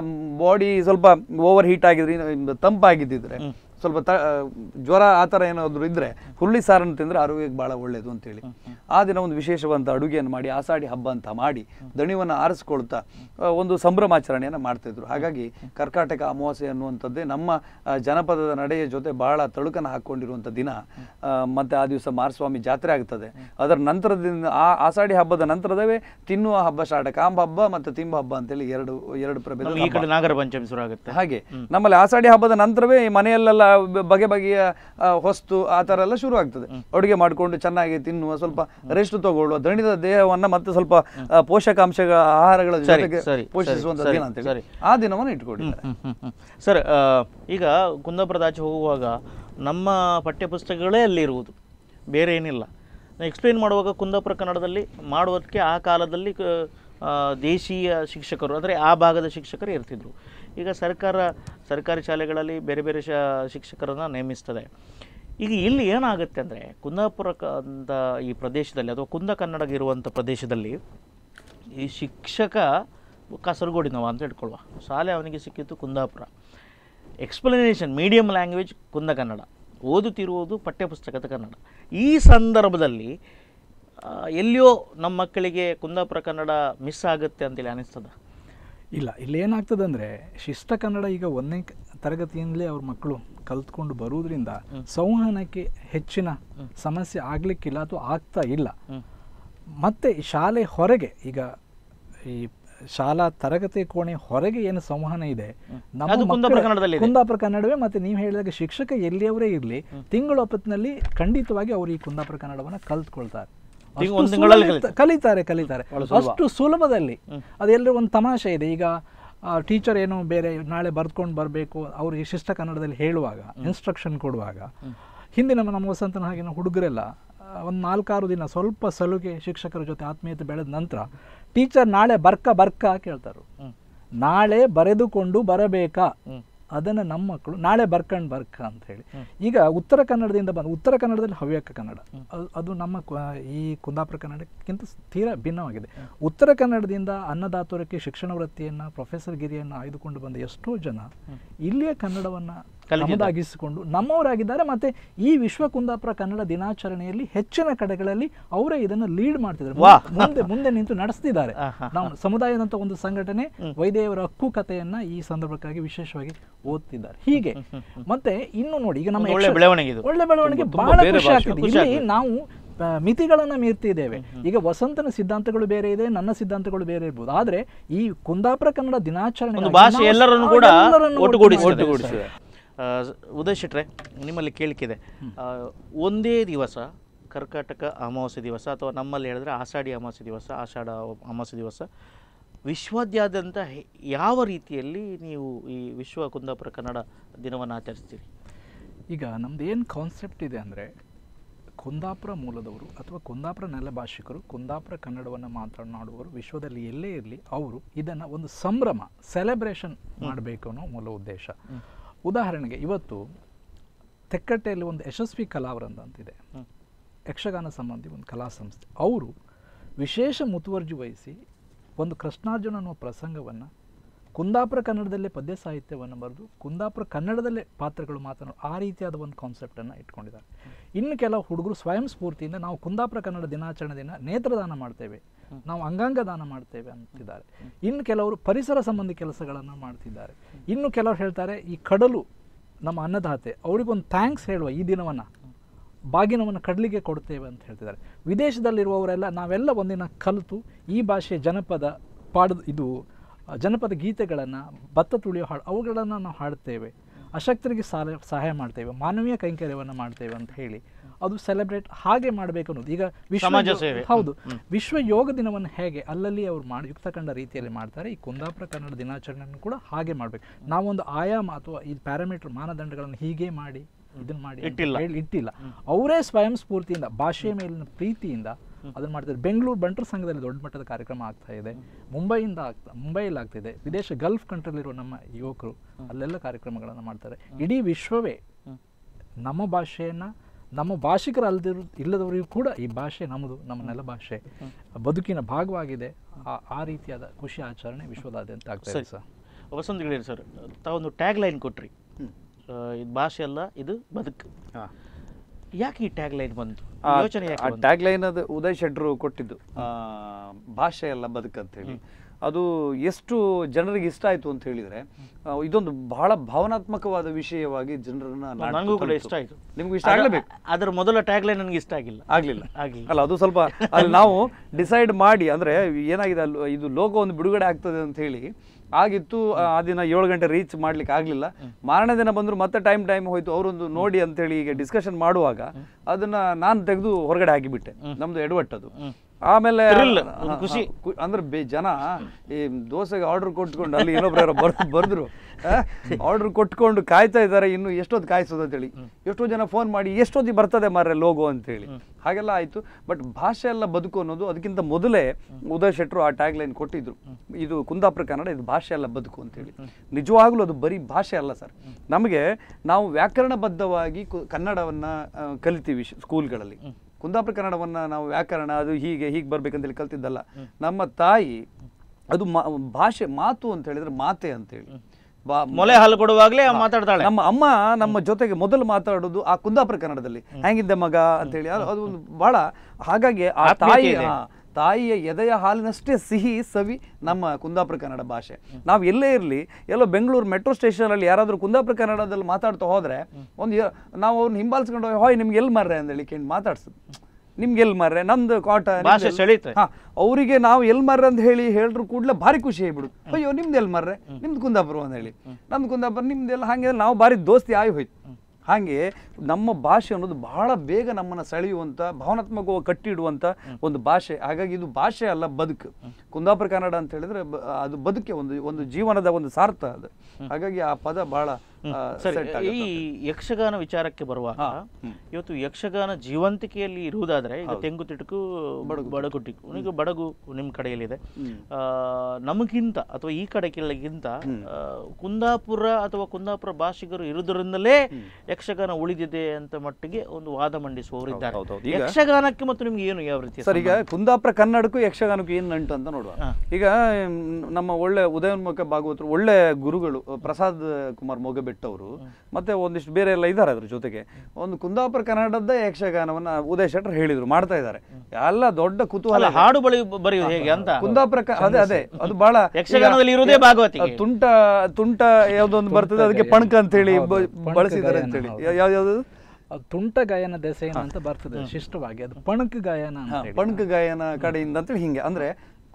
ಬಾಡಿ ಸ್ವಲ್ಪ ಓವರ್ ಹೀಟ್ ಆಗಿದ್ರೆ ಇನ್ನು ತಂಪಾಗಿದ್ದಿದ್ರೆ ಸ್ವಲ್ಪ ತ ಆ, ಜ್ವರ ಆ ಥರ ಏನಾದರೂ ಇದ್ದರೆ ಹುರುಳಿ ಸಾರನ್ನು ತಿಂದರೆ ಆರೋಗ್ಯಕ್ಕೆ ಭಾಳ ಒಳ್ಳೆಯದು ಅಂತೇಳಿ ಆ ದಿನ ಒಂದು ವಿಶೇಷವಾದ ಅಡುಗೆಯನ್ನು ಮಾಡಿ ಆಷಾಢಿ ಹಬ್ಬ ಅಂತ ಮಾಡಿ ದಣಿವನ್ನು ಆರಿಸ್ಕೊಳ್ತಾ ಆ, ಒಂದು ಸಂಭ್ರಮಾಚರಣೆಯನ್ನು ಮಾಡ್ತಿದ್ರು ಹಾಗಾಗಿ ಕರ್ಕಾಟಕ ಅಮಾವಾಸ್ಯೆ ಅನ್ನುವಂಥದ್ದೇ ನಮ್ಮ ಆ, ಜನಪದದ ನಡೆಯ ಜೊತೆ ಬಹಳ ತಳುಕನ ಹಾಕ್ಕೊಂಡಿರುವಂಥ ದಿನ ಆ, ಮತ್ತೆ ಆ ದಿವಸ ಮಾರಸ್ವಾಮಿ ಜಾತ್ರೆ ಆಗ್ತದೆ ಅದರ ನಂತರದಿಂದ ಆ ಆಷಾಢಿ ಹಬ್ಬದ ನಂತರದವೇ ತಿನ್ನುವ ಹಬ್ಬ ಸ್ಟಾರ್ಟ್ ಕಾಂಬ ಹಬ್ಬ ಮತ್ತು ತಿಂಬ ಹಬ್ಬ ಅಂತೇಳಿ ಎರಡು ಎರಡು ಪ್ರಭೇದ ನಮ್ಗೆ ಈ ಕಡೆ ನಾಗರ ಪಂಚಮಿ ಶುರು ಆಗುತ್ತೆ ಹಾಗೆ ನಮ್ಮಲ್ಲಿ ಆಷಾಢಿ ಹಬ್ಬದ ನಂತರವೇ ಈ ಮನೆಯಲ್ಲೆಲ್ಲ ಬ- ಬಗೆ ಬಗೆಯ ಆ, ಹೊಸ್ತು ಆ ಥರ ಎಲ್ಲ ಶುರು ಆಗ್ತದೆ ಅಡುಗೆ ಮಾಡಿಕೊಂಡು ಚೆನ್ನಾಗಿ ತಿನ್ನುವ ಸ್ವಲ್ಪ ರೆಸ್ಟ್ ತಗೊಳ್ಳುವ ದಣಿದ ದೇಹವನ್ನ ಮತ್ತೆ ಸ್ವಲ್ಪ ಆ, ಪೋಷಕಾಂಶಗಳ ಆಹಾರಗಳ ಸರಿ, ಜೊತೆಗೆ ಸರಿ, ಪೋಷಿಸುವಂತ ಸರಿ, ದಿನ ಅಂತೇಳಿ ಸರಿ. ಆ ದಿನವನ್ನು ಇಟ್ಕೊಂಡಿದ್ದಾರೆ ಹ್ಮ್, ಹ್ಮ್, ಹ್ಮ್. ಸರ್ ಆ, ಈಗ ಕುಂದಾಪುರದಾಚೆ ಹೋಗುವಾಗ ನಮ್ಮ ಪಠ್ಯಪುಸ್ತಕಗಳೇ ಅಲ್ಲಿರುವುದು ಬೇರೆ ಏನಿಲ್ಲ ಎಕ್ಸ್ಪ್ಲೇನ್ ಮಾಡುವಾಗ ಕುಂದಾಪುರ ಕನ್ನಡದಲ್ಲಿ ಮಾಡುವುದಕ್ಕೆ ಆ ಕಾಲದಲ್ಲಿ ಕ- ಆ, ದೇಶೀಯ ಶಿಕ್ಷಕರು ಅಂದರೆ ಆ ಭಾಗದ ಶಿಕ್ಷಕರು ಇರ್ತಿದ್ರು ಈಗ ಸರ್ಕಾರ ಸರ್ಕಾರಿ ಶಾಲೆಗಳಲ್ಲಿ ಬೇರೆ ಬೇರೆ ಶಾ ಶಿಕ್ಷಕರನ್ನು ನೇಮಿಸ್ತದೆ ಈಗ ಇಲ್ಲಿ ಏನಾಗುತ್ತೆ ಅಂದರೆ ಕುಂದಾಪುರ ಕ- ಅಂತ ಈ ಪ್ರದೇಶದಲ್ಲಿ ಅಥವಾ ಕುಂದ ಕನ್ನಡ ಇರುವಂಥ ಪ್ರದೇಶದಲ್ಲಿ ಈ ಶಿಕ್ಷಕ ಕಾಸರಗೋಡಿನವ ಅಂತ ಇಟ್ಕೊಳ್ಳುವ ಶಾಲೆ ಅವನಿಗೆ ಸಿಕ್ಕಿತ್ತು ಕುಂದಾಪುರ ಎಕ್ಸ್ಪ್ಲನೇಷನ್ ಮೀಡಿಯಂ ಲ್ಯಾಂಗ್ವೇಜ್ ಕುಂದ ಕನ್ನಡ ಓದುತ್ತಿರುವುದು ಪಠ್ಯಪುಸ್ತಕದ ಕನ್ನಡ ಈ ಸಂದರ್ಭದಲ್ಲಿ ಆ, ಎಲ್ಲಿಯೋ ನಮ್ಮ ಮಕ್ಕಳಿಗೆ ಕುಂದಾಪುರ ಕನ್ನಡ ಮಿಸ್ ಆಗುತ್ತೆ ಅಂತೇಳಿ ಅನಿಸ್ತದ ಇಲ್ಲ ಇಲ್ಲಿ ಏನಾಗ್ತದೆ ಅಂದರೆ ಶಿಷ್ಟ ಕನ್ನಡ ಈಗ ಒಂದನೇ ಕ- ತರಗತಿಯಿಂದಲೇ ಅವ್ರ ಮಕ್ಕಳು ಕಲ್ತ್ಕೊಂಡು ಬರುವುದರಿಂದ ಸಂವಹನಕ್ಕೆ ಹೆಚ್ಚಿನ ಸಮಸ್ಯೆ ಆಗಲಿಕ್ಕಿಲ್ಲ ಅಥವಾ ಆಗ್ತಾ ಇಲ್ಲ ಹ್ಮ್. ಮತ್ತೆ ಈ ಶಾಲೆ ಹೊರಗೆ ಈಗ ಈ ಶಾಲಾ ತರಗತಿ ಕೋಣೆ ಹೊರಗೆ ಏನು ಸಂವಹನ ಇದೆ ನಮ್ಮ ಅದು ಕುಂದಾಪುರ ಮಕ್ಕಳ- ಕನ್ನಡದಲ್ಲಿದೆ. ಕುಂದಾಪುರ ಕನ್ನಡವೇ ಮತ್ತೆ ನೀವು ಹೇಳಿದಾಗ ಶಿಕ್ಷಕ ಎಲ್ಲಿಯವರೇ ಇರಲಿ ತಿಂಗಳ ಹೊತ್ತಿನಲ್ಲಿ ಖಂಡಿತವಾಗಿ ಅವರು ಈ ಕುಂದಾಪುರ ಕನ್ನಡವನ್ನು ಕಲ್ತ್ಕೊಳ್ತಾರೆ ತಿಂಗ್- ಅಷ್ಟು ಒಂದು ತಿಂಗಳಲ್ಲಿ ಸುಲಭ- ಕಲಿತಾರೆ ಕಲಿತಾರೆ ಅಷ್ಟು ಸುಲಭದಲ್ಲಿ ಅದೆಲ್ಲರೂ ಒಂದು ತಮಾಷೆ ಇದೆ ಈಗ ಟೀಚರ್ ಏನೋ ಬೇರೆ ನಾಳೆ ಬರ್ದ್ಕೊಂಡು ಬರಬೇಕು ಅವ್ರಿಗೆ ಶಿಷ್ಟ ಕನ್ನಡದಲ್ಲಿ ಹೇಳುವಾಗ ಇನ್ಸ್ಟ್ರಕ್ಷನ್ ಕೊಡುವಾಗ ಹಿಂದಿನ ನಮ್ಮ ವಸಂತನ ಹಾಗಿನ ಹುಡುಗರೆಲ್ಲ ಒಂದು ನಾಲ್ಕಾರು ದಿನ ಸ್ವಲ್ಪ ಸಲುಗೆ ಶಿಕ್ಷಕರ ಜೊತೆ ಆತ್ಮೀಯತೆ ಬೆಳೆದ ನಂತರ ಟೀಚರ್ ನಾಳೆ ಬರ್ಕ ಬರ್ಕ ಕೇಳ್ತಾರೆ ನಾಳೆ ಬರೆದುಕೊಂಡು ಬರಬೇಕಾ ಅದನ್ನು ನಮ್ಮ ಮಕ್ಕಳು ನಾಳೆ ಬರ್ಕಂಡು ಬರ್ಕ ಅಂತ ಹೇಳಿ ಈಗ ಉತ್ತರ ಕನ್ನಡದಿಂದ ಬಂದು ಉತ್ತರ ಕನ್ನಡದಲ್ಲಿ ಹವ್ಯಕ ಕನ್ನಡ ಅದು- ಅದು ನಮ್ಮ ಕ- ಈ ಕುಂದಾಪುರ ಕನ್ನಡಕ್ಕಿಂತ ತೀರಾ ಭಿನ್ನವಾಗಿದೆ ಉತ್ತರ ಕನ್ನಡದಿಂದ ಅನ್ನದಾತುರಕ್ಕೆ ಶಿಕ್ಷಣ ವೃತ್ತಿಯನ್ನು ಪ್ರೊಫೆಸರ್ ಗಿರಿಯನ್ನು ಆಯ್ದುಕೊಂಡು ಬಂದ ಎಷ್ಟೋ ಜನ ಇಲ್ಲಿಯ ಕನ್ನಡವನ್ನು ನಮ್ಮದಾಗಿಸಿಕೊಂಡು ನಮ್ಮವರಾಗಿದ್ದಾರೆ ಮತ್ತೆ ಈ ವಿಶ್ವ ಕುಂದಾಪುರ ಕನ್ನಡ ದಿನಾಚರಣೆಯಲ್ಲಿ ಹೆಚ್ಚಿನ ಕಡೆಗಳಲ್ಲಿ ಅವರೇ ಇದನ್ನು ಲೀಡ್ ಮಾಡ್ತಿದ್ದಾರೆ ವಾಹ್. ಮುಂದೆ ಮುಂದೆ ನಿಂತು ನಡೆಸ್ತಿದ್ದಾರೆ ಆಹಾ. ನಾವು ಸಮುದಾಯದಂತ ಒಂದು ಸಂಘಟನೆ ವೈದೇವರ ಹಕ್ಕು ಕಥೆಯನ್ನ ಈ ಸಂದರ್ಭಕ್ಕಾಗಿ ವಿಶೇಷವಾಗಿ ಓದ್ತಿದ್ದಾರೆ ಹೀಗೆ ಮತ್ತೆ ಇನ್ನು ನೋಡಿ ಈಗ ನಮ್ಮ ಒಂದು ಒಳ್ಳೆ ಯಕ್ಷ- ಬೆಳವಣಿಗೆ ಇದು. ಒಳ್ಳೆ ಬೆಳವಣಿಗೆ ತುಂಬಾ ಬಹಳ ಬೇರೆ ಖುಷಿ ಭಾಷೆ. ಆಗ್ತಿದೆ ಖುಷಿ ಇಲ್ಲಿ ಆಗ್ತಿದೆ. ನಾವು ಆ, ಮಿತಿಗಳನ್ನ ಮೀರ್ತಿದ್ದೇವೆ ಈಗ ವಸಂತನ ಸಿದ್ಧಾಂತಗಳು ಬೇರೆ ಇದೆ ನನ್ನ ಸಿದ್ಧಾಂತಗಳು ಬೇರೆ ಇರ್ಬೋದು ಆದ್ರೆ ಈ ಕುಂದಾಪುರ ಕನ್ನಡ ದಿನಾಚರಣೆ ಒಂದು ಭಾಷೆ ಎಲ್ಲರನ್ನು ಕೂಡ ಒಟ್ಟುಗೂಡಿಸ್ತದೆ. ಆ, ಉದಯ್ ಶೆಟ್ರೆ ನಿಮ್ಮಲ್ಲಿ ಕೇಳಿಕಿದೆ ಆ, ಒಂದೇ ದಿವಸ ಕರ್ಕಾಟಕ ಅಮಾವಾಸ್ಯೆ ದಿವಸ ಅಥವಾ ನಮ್ಮಲ್ಲಿ ಹೇಳಿದ್ರೆ ಆಷಾಢಿ ಅಮಾವಾಸ್ಯೆ ದಿವಸ ಆಷಾಢ ಅಮಾವಾಸ್ಯೆ ದಿವಸ ವಿಶ್ವಾದ್ಯಂತ ಹೆ- ಯಾವ ರೀತಿಯಲ್ಲಿ ನೀವು ಈ ವಿಶ್ವ ಕುಂದಾಪುರ ಕನ್ನಡ ದಿನವನ್ನು ಆಚರಿಸ್ತೀರಿ ಈಗ ನಮ್ದು ಏನು ಕಾನ್ಸೆಪ್ಟ್ ಇದೆ ಅಂದರೆ ಕುಂದಾಪುರ ಮೂಲದವರು ಅಥವಾ ಕುಂದಾಪುರ ನೆಲ ಭಾಷಿಕರು ಕುಂದಾಪುರ ಕನ್ನಡವನ್ನು ಮಾತನಾಡುವವರು ವಿಶ್ವದಲ್ಲಿ ಎಲ್ಲೇ ಇರಲಿ ಅವರು ಇದನ್ನು ಒಂದು ಸಂಭ್ರಮ ಸೆಲೆಬ್ರೇಷನ್ ಮಾಡಬೇಕು ಅನ್ನೋ ಮೂಲ ಉದ್ದೇಶ ಉದಾಹರಣೆಗೆ ಇವತ್ತು ತೆಕ್ಕಟ್ಟೆಯಲ್ಲಿ ಒಂದು ಯಶಸ್ವಿ ಕಲಾವೃಂದ ಅಂತಿದೆ ಹ್ಮ್. ಯಕ್ಷಗಾನ ಸಂಬಂಧಿ ಒಂದು ಕಲಾ ಸಂಸ್ಥೆ ಅವರು ವಿಶೇಷ ಮುತುವರ್ಜಿ ವಹಿಸಿ ಒಂದು ಕೃಷ್ಣಾರ್ಜುನ ಅನ್ನುವ ಪ್ರಸಂಗವನ್ನು ಕುಂದಾಪುರ ಕನ್ನಡದಲ್ಲೇ ಪದ್ಯ ಸಾಹಿತ್ಯವನ್ನು ಬರೆದು ಕುಂದಾಪುರ ಕನ್ನಡದಲ್ಲೇ ಪಾತ್ರಗಳು ಮಾತನಾಡು ಆ ರೀತಿಯಾದ ಒಂದು ಕಾನ್ಸೆಪ್ಟನ್ನು ಇಟ್ಕೊಂಡಿದ್ದಾರೆ ಇನ್ನು ಕೆಲವು ಹುಡುಗರು ಸ್ವಯಂ ಸ್ಫೂರ್ತಿಯಿಂದ ನಾವು ಕುಂದಾಪುರ ಕನ್ನಡ ದಿನಾಚರಣೆ ದಿನ ನೇತ್ರದಾನ ಮಾಡ್ತೇವೆ ನಾವು ಅಂಗಾಂಗ ದಾನ ಮಾಡ್ತೇವೆ ಅಂತಿದ್ದಾರೆ ಇನ್ನು ಕೆಲವರು ಪರಿಸರ ಸಂಬಂಧಿ ಕೆಲಸಗಳನ್ನು ಮಾಡ್ತಿದ್ದಾರೆ ಇನ್ನು ಕೆಲವರು ಹೇಳ್ತಾರೆ ಈ ಕಡಲು ನಮ್ಮ ಅನ್ನದಾತೆ ಅವರಿಗೊಂದು ಥ್ಯಾಂಕ್ಸ್ ಹೇಳುವ ಈ ದಿನವನ್ನು ಬಾಗಿನವನ್ನು ಕಡಲಿಗೆ ಕೊಡ್ತೇವೆ ಅಂತ ಹೇಳ್ತಿದ್ದಾರೆ ವಿದೇಶದಲ್ಲಿರುವವರೆಲ್ಲ ನಾವೆಲ್ಲ ಒಂದಿನ ಕಲಿತು ಈ ಭಾಷೆಯ ಜನಪದ ಪಾಡ ಇದು ಆ, ಜನಪದ ಗೀತೆಗಳನ್ನು ಭತ್ತ ತುಳಿಯೋ ಹಾಡು ಅವುಗಳನ್ನು ನಾವು ಹಾಡ್ತೇವೆ ಅಶಕ್ತರಿಗೆ ಸಾಲ ಸಹಾಯ ಮಾಡ್ತೇವೆ ಮಾನವೀಯ ಕೈಂಕರ್ಯವನ್ನು ಮಾಡ್ತೇವೆ ಅಂತ ಹೇಳಿ ಅದು ಸೆಲೆಬ್ರೇಟ್ ಹಾಗೆ ಮಾಡಬೇಕು ಅನ್ನೋದು ಈಗ ವಿಶ್ವ ಸಮಾಜ ಯೋ- ಸೇವೆ. ಹೌದು ವಿಶ್ವ ಯೋಗ ದಿನವನ್ನು ಹೇಗೆ ಅಲ್ಲಲ್ಲಿ ಅವರು ಮಾಡಿ ಯುಕ್ತ ಕಂಡ ರೀತಿಯಲ್ಲಿ ಮಾಡ್ತಾರೆ ಈ ಕುಂದಾಪುರ ಕನ್ನಡ ದಿನಾಚರಣೆಯನ್ನು ಕೂಡ ಹಾಗೆ ಮಾಡಬೇಕು ನಾವೊಂದು ಆಯಾಮ ಅಥವಾ ಈ ಪ್ಯಾರಾಮೀಟರ್ ಮಾನದಂಡಗಳನ್ನು ಹೀಗೆ ಮಾಡಿ ಇದನ್ನ ಮಾಡಿ ಅಂತ ಇಟ್ಟಿಲ್ಲ. ಹೇಳಿ ಇಟ್ಟಿಲ್ಲ ಅವರೇ ಸ್ವಯಂ ಸ್ಫೂರ್ತಿಯಿಂದ ಭಾಷೆಯ ಮೇಲಿನ ಪ್ರೀತಿಯಿಂದ ಅದನ್ನ ಮಾಡ್ತಾರೆ ಬೆಂಗಳೂರು ಬಂಟರ ಸಂಘದಲ್ಲಿ ದೊಡ್ಡ ಮಟ್ಟದ ಕಾರ್ಯಕ್ರಮ ಆಗ್ತಾ ಇದೆ ಮುಂಬೈಯಿಂದ ಆಗ್ತಾ ಮುಂಬೈಯಲ್ಲಿ ಆಗ್ತಿದೆ ವಿದೇಶ ಗಲ್ಫ್ ಕಂಟ್ರಿಲಿರುವ ನಮ್ಮ ಯುವಕರು ಅಲ್ಲೆಲ್ಲ ಕಾರ್ಯಕ್ರಮಗಳನ್ನು ಮಾಡ್ತಾರೆ ಇಡೀ ವಿಶ್ವವೇ ನಮ್ಮ ಭಾಷೆಯನ್ನ ನಮ್ಮ ಭಾಷಿಕರು ಅಲ್ಲದಿರು ಇಲ್ಲದವರಿಗೂ ಕೂಡ ಈ ಭಾಷೆ ನಮ್ಮದು ನಮ್ಮ ನೆಲ ಭಾಷೆ ಬದುಕಿನ ಭಾಗವಾಗಿದೆ ಆ- ಆ ರೀತಿಯಾದ ಖುಷಿ ಆಚರಣೆ ವಿಶ್ವದಾದ್ಯಂತ ಆಗ್ತಾ ಇದೆ ಸರಿ. ಸರ್ ವಸಂತ ಗಿಳಿಯರ್ ಸರ್ ತಾವೊಂದು ಟ್ಯಾಗ್ ಲೈನ್ ಕೊಟ್ರಿ ಹ್ಮ್. ಆ, ಇದು ಭಾಷೆ ಅಲ್ಲ ಇದು ಬದುಕು ಹಾ. ಯಾಕೆ ಈ ಟ್ಯಾಗ್ ಲೈನ್ ಬಂತು ಆ- ಯೋಚನೆ ಯಾಕೆ ಆ ಬಂತು? ಟ್ಯಾಗ್ ಲೈನ್ ಅದು ಉದಯ್ ಶೆಟ್ರು ಕೊಟ್ಟಿದ್ದು ಆ, ಭಾಷೆ ಎಲ್ಲ ಬದುಕಂತ ಹೇಳಿ ಅದು ಎಷ್ಟು ಜನರಿಗೆ ಇಷ್ಟ ಆಯ್ತು ಅಂತ ಹೇಳಿದ್ರೆ ಆ, ಇದೊಂದು ಬಹಳ ಭಾವನಾತ್ಮಕವಾದ ವಿಷಯವಾಗಿ ಜನರನ್ನ ನಾಡ್ತು ನನಗೂ ಕೂಡ ತಲುಪಿತು. ಇಷ್ಟ ಆಯ್ತು ನಿಮ್ಗೂ ಇಷ್ಟ ಆಗ್ಲೇಬೇಕು ಅದರ ಮೊದಲ ಟ್ಯಾಗ್ ಲೈನ್ ನನಗೆ ಇಷ್ಟ ಆಗಿಲ್ಲ ಆಗ್ಲಿಲ್ಲ ಆಗ್ಲಿಲ್ಲ. ಅಲ್ಲ ಅದು ಸ್ವಲ್ಪ ಅಲ್ಲಿ ನಾವು ಡಿಸೈಡ್ ಮಾಡಿ ಅಂದ್ರೆ ಏನಾಗಿದೆ ಅಲ್ಲಿ ಇದು ಲೋಗೋ ಒಂದು ಬಿಡುಗಡೆ ಆಗ್ತದೆ ಅಂತ ಹೇಳಿ ಆಗಿತ್ತು ಆ ಆ ದಿನ ಏಳು ಗಂಟೆ ರೀಚ್ ಮಾಡ್ಲಿಕ್ಕೆ ಆಗ್ಲಿಲ್ಲ ಮಾರನೇ ದಿನ ಬಂದ್ರು ಮತ್ತೆ ಟೈಮ್ ಟೈಮ್ ಹೋಯ್ತು ಅವರೊಂದು ನೋಡಿ ಅಂತ ಹೇಳಿ ಈಗ ಡಿಸ್ಕಷನ್ ಮಾಡುವಾಗ ಅದನ್ನ ನಾನು ತೆಗೆದು ಹೊರಗಡೆ ಹಾಕಿಬಿಟ್ಟೆ ನಮ್ದು ಎಡವಟ್ಟು ಅದು ಆಮೇಲೆ Thrill, ಹಾ, ಒಂದು ಹಾ, ಖುಷಿ. ಕು- ಅಂದ್ರೆ ಬೇ ಜನ ಈ ದೋಸೆಗೆ ಆರ್ಡರ್ ಕೊಟ್ಕೊಂಡು ಅಲ್ಲಿ ಇನ್ನೊಬ್ರು ಯಾರೋ ಬರ್ ಬರೆದ್ರು ಆರ್ಡರ್ ಕೊಟ್ಕೊಂಡು ಕಾಯ್ತಾ ಇದ್ದಾರೆ ಇನ್ನು ಎಷ್ಟೊತ್ತು ಕಾಯಿಸೋದು ಅಂತೇಳಿ ಎಷ್ಟೋ ಜನ ಫೋನ್ ಮಾಡಿ ಎಷ್ಟೊತ್ತಿಗೆ ಬರ್ತದೆ ಮಾರ್ರೆ ಲೋಗೋ ಅಂತೇಳಿ ಹಾಗೆಲ್ಲ ಆಯ್ತು ಬಟ್ ಭಾಷೆ ಎಲ್ಲ ಬದುಕು ಅನ್ನೋದು ಅದಕ್ಕಿಂತ ಮೊದಲೇ ಉದಯ್ ಶೆಟ್ರು ಆ ಟ್ಯಾಗ್ ಲೈನ್ ಕೊಟ್ಟಿದ್ರು ಇದು ಕುಂದಾಪುರ ಕನ್ನಡ ಇದು ಭಾಷೆ ಎಲ್ಲ ಬದುಕು ಅಂತೇಳಿ ನಿಜವಾಗ್ಲೂ ಅದು ಬರೀ ಭಾಷೆ ಅಲ್ಲ ಸರ್ ನಮಗೆ ನಾವು ವ್ಯಾಕರಣಬದ್ಧವಾಗಿ ಕು- ಕನ್ನಡವನ್ನ ಆ, ಕಲಿತೀವಿ ಶ್- ಸ್ಕೂಲ್ಗಳಲ್ಲಿ ಕುಂದಾಪುರ ಕನ್ನಡವನ್ನ ನಾವು ವ್ಯಾಕರಣ ಅದು ಹೀಗೆ ಹೀಗೆ ಬರ್ಬೇಕಂತೇಳಿ ಕಲ್ತಿದ್ದಲ್ಲ ನಮ್ಮ ತಾಯಿ ಅದು ಮಾ- ಭಾಷೆ ಮಾತು ಅಂತ ಹೇಳಿದ್ರೆ ಮಾತೆ ಅಂತೇಳಿ ಬಾ ಮೊಲೆ ಹಾಲು ಕೊಡುವಾಗಲೇ ಮಾತಾಡ್ತಾಳೆ ನಮ್ಮ ಅಮ್ಮ ನಮ್ಮ ಜೊತೆಗೆ ಮೊದಲು ಮಾತಾಡೋದು ಆ ಕುಂದಾಪುರ ಕನ್ನಡದಲ್ಲಿ ಹೆಂಗಿದ್ದೆ ಮಗ ಅಂತೇಳಿ ಅದು ಅದು ಒಂದು ಬಹಳ ಹಾಗಾಗಿ ಆ ಆತ್ಮೀಯತೆ ತಾಯಿ ಇದೆ. ಹಾ, ತಾಯಿಯ ಎದೆಯ ಹಾಲಿನಷ್ಟೇ ಸಿಹಿ ಸವಿ ನಮ್ಮ ಕುಂದಾಪುರ ಕನ್ನಡ ಭಾಷೆ ನಾವು ಎಲ್ಲೇ ಇರಲಿ ಎಲ್ಲೋ ಬೆಂಗಳೂರು ಮೆಟ್ರೋ ಸ್ಟೇಷನ್ ಅಲ್ಲಿ ಯಾರಾದ್ರೂ ಕುಂದಾಪುರ ಕನ್ನಡದಲ್ಲಿ ಮಾತಾಡ್ತಾ ಹೋದ್ರೆ ಒಂದು ಯ- ನಾವು ಅವ್ರನ್ನ ಹಿಂಬಾಲಿಸ್ಕೊಂಡು ಹೋಗಿ ಹೋಯ್ ನಿಮ್ಗೆ ಎಲ್ಲಿ ಮರ್ರೆ ಅಂದೇಳಿ ಕೇಳಿ ಮಾತಾಡ್ಸೋದು ನಿಮ್ಗೆ ಎಲ್ಲಿ ಮರ್ರೆ ನಮ್ದು ಕಾಟ ಭಾಷೆ ಸೆಳೀತೆ. ಹಾ ಅವರಿಗೆ ನಾವು ಎಲ್ ಮರ್ರೆ ಅಂತ ಹೇಳಿ ಹೇಳ್ರು ಕೂಡಲೇ ಭಾರಿ ಖುಷಿ ಆಗ್ಬಿಡು ಅಯ್ಯೋ ನಿಮ್ದು ಎಲ್ ಮರ್ರೆ ನಿಮ್ದು ಕುಂದಾಪುರ ಅಂತ ಹೇಳಿ ನಮ್ದು ಕುಂದಾಪುರ ನಿಮ್ದೆಲ್ಲ ಹಾಗೆ ನಾವು ಭಾರಿ ದೋಸ್ತಿ ಆಗಿ ಹೋಯ್ತು ಹಾಗೆ ನಮ್ಮ ಭಾಷೆ ಅನ್ನೋದು ಬಹಳ ಬೇಗ ನಮ್ಮನ್ನ ಸೆಳೆಯುವಂತ ಭಾವನಾತ್ಮಕವಾಗಿ ಕಟ್ಟಿಡುವಂತ ಒಂದು ಭಾಷೆ ಹಾಗಾಗಿ ಇದು ಭಾಷೆ ಅಲ್ಲ ಬದುಕು ಕುಂದಾಪುರ ಕನ್ನಡ ಅಂತ ಹೇಳಿದ್ರೆ ಬ- ಅದು ಬದುಕೆ ಒಂದು ಒಂದು ಜೀವನದ ಒಂದು ಸಾರ್ಥ ಅದು ಹಾಗಾಗಿ ಆ ಪದ ಬಹಳ ಆ, ಸರಿ set ಆಗುತ್ತೆ. ಈ ಯಕ್ಷಗಾನ ವಿಚಾರಕ್ಕೆ ಬರುವಾಗ ಹಾ, ಹ್ಮ್. ಇವತ್ತು ಯಕ್ಷಗಾನ ಜೀವಂತಿಕೆಯಲ್ಲಿ ಇರುವುದಾದ್ರೆ ಈಗ ತೆಂಗು ತಿಟುಕು ಬಡಗು ಟಿಕ್ಕು ಈಗ ಬಡಗು ನಿಮ್ಮ ಕಡೆಯಲ್ಲಿದೆ ಆ, ನಮಗಿಂತ ಅಥವಾ ಈ ಕಡೆ ಕೆಳಗಿಂತ ಆ, ಕುಂದಾಪುರ ಅಥವಾ ಕುಂದಾಪುರ ಭಾಷಿಗರು ಇರುವುದರಿಂದಲೇ ಯಕ್ಷಗಾನ ಉಳಿದಿದೆ ಅಂತ ಮಟ್ಟಿಗೆ ಒಂದು ವಾದ ಮಂಡಿಸುವವರಿದ್ದಾರೆ ಹೌದು, ಹೌದು. ಈಗ- ಯಕ್ಷಗಾನಕ್ಕೆ ಮತ್ತು ನಿಮ್ಗೆ ಏನು ಯಾವ ರೀತಿ ಸರ್ ಈಗ ಕುಂದಾಪುರ ಕನ್ನಡಕ್ಕೂ ಯಕ್ಷಗಾನಕ್ಕೂ ಏನು ನಂಟು ಅಂತ ನೋಡುವ ಈಗ ಮ್, ನಮ್ಮ ಒಳ್ಳೆ ಉದಯೋನ್ಮುಖ ಭಾಗವತರು ಒಳ್ಳೆ ಗುರುಗಳು ಪ್ರಸಾದ್ ಕುಮಾರ್ ಮೊಗಬೆಟ್ ಅವರು ಮತ್ತೆ ಒಂದಿಷ್ಟು ಬೇರೆ ಎಲ್ಲ ಇದ್ದಾರೆ ಅದ್ರ ಜೊತೆಗೆ ಒಂದು ಕುಂದಾಪುರ ಕನ್ನಡದ ಯಕ್ಷಗಾನವನ್ನ ಉದಯ್ ಶೆಟ್ಟರ್ ಹೇಳಿದ್ರು ಮಾಡ್ತಾ ಇದ್ದಾರೆ ಎಲ್ಲ ದೊಡ್ಡ ಕುತೂಹಲ ಅಲ್ಲ ಇದೆ. ಹಾಡು ಬಳಿ ಬರೆಯುವುದು ಹೇಗೆ ಅಂತ ಕುಂದಾಪುರ ಕ- ಅದೇ ಅದೇ ಅದು ಬಹಳ ಯಕ್ಷಗಾನದಲ್ಲಿ ಈಗ- ಇರುವುದೇ ಭಾಗವತಿಕೆ. ಅದು ತುಂಟ ತುಂಟ ಯಾವ್ದೊಂದು ಬರ್ತದೆ ಅದಕ್ಕೆ ಪಣಕ ಅಂತ ಹೇಳಿ ಹೌದು, ಪಣಕ ಬಳಸಿದ್ದಾರೆ ಗಾಯನ, ಅಂತ ಹೇಳಿ ಹೌದು. ಯಾವ್ದು ಅದು ತುಂಟ ಗಾಯನ ದೆಸೆಯನ ಅಂತ ಬರ್ತದೆ ಶಿಷ್ಟವಾಗಿ ಅದು ಪಣಕ್ ಗಾಯನ ಅಂತ ಹಾ, ಹೇಳಿ. ಪಣಕ ಗಾಯನ ಕಡೆಯಿಂದ ಅಂತೇಳಿ ಹಿಂಗೆ ಅಂದ್ರೆ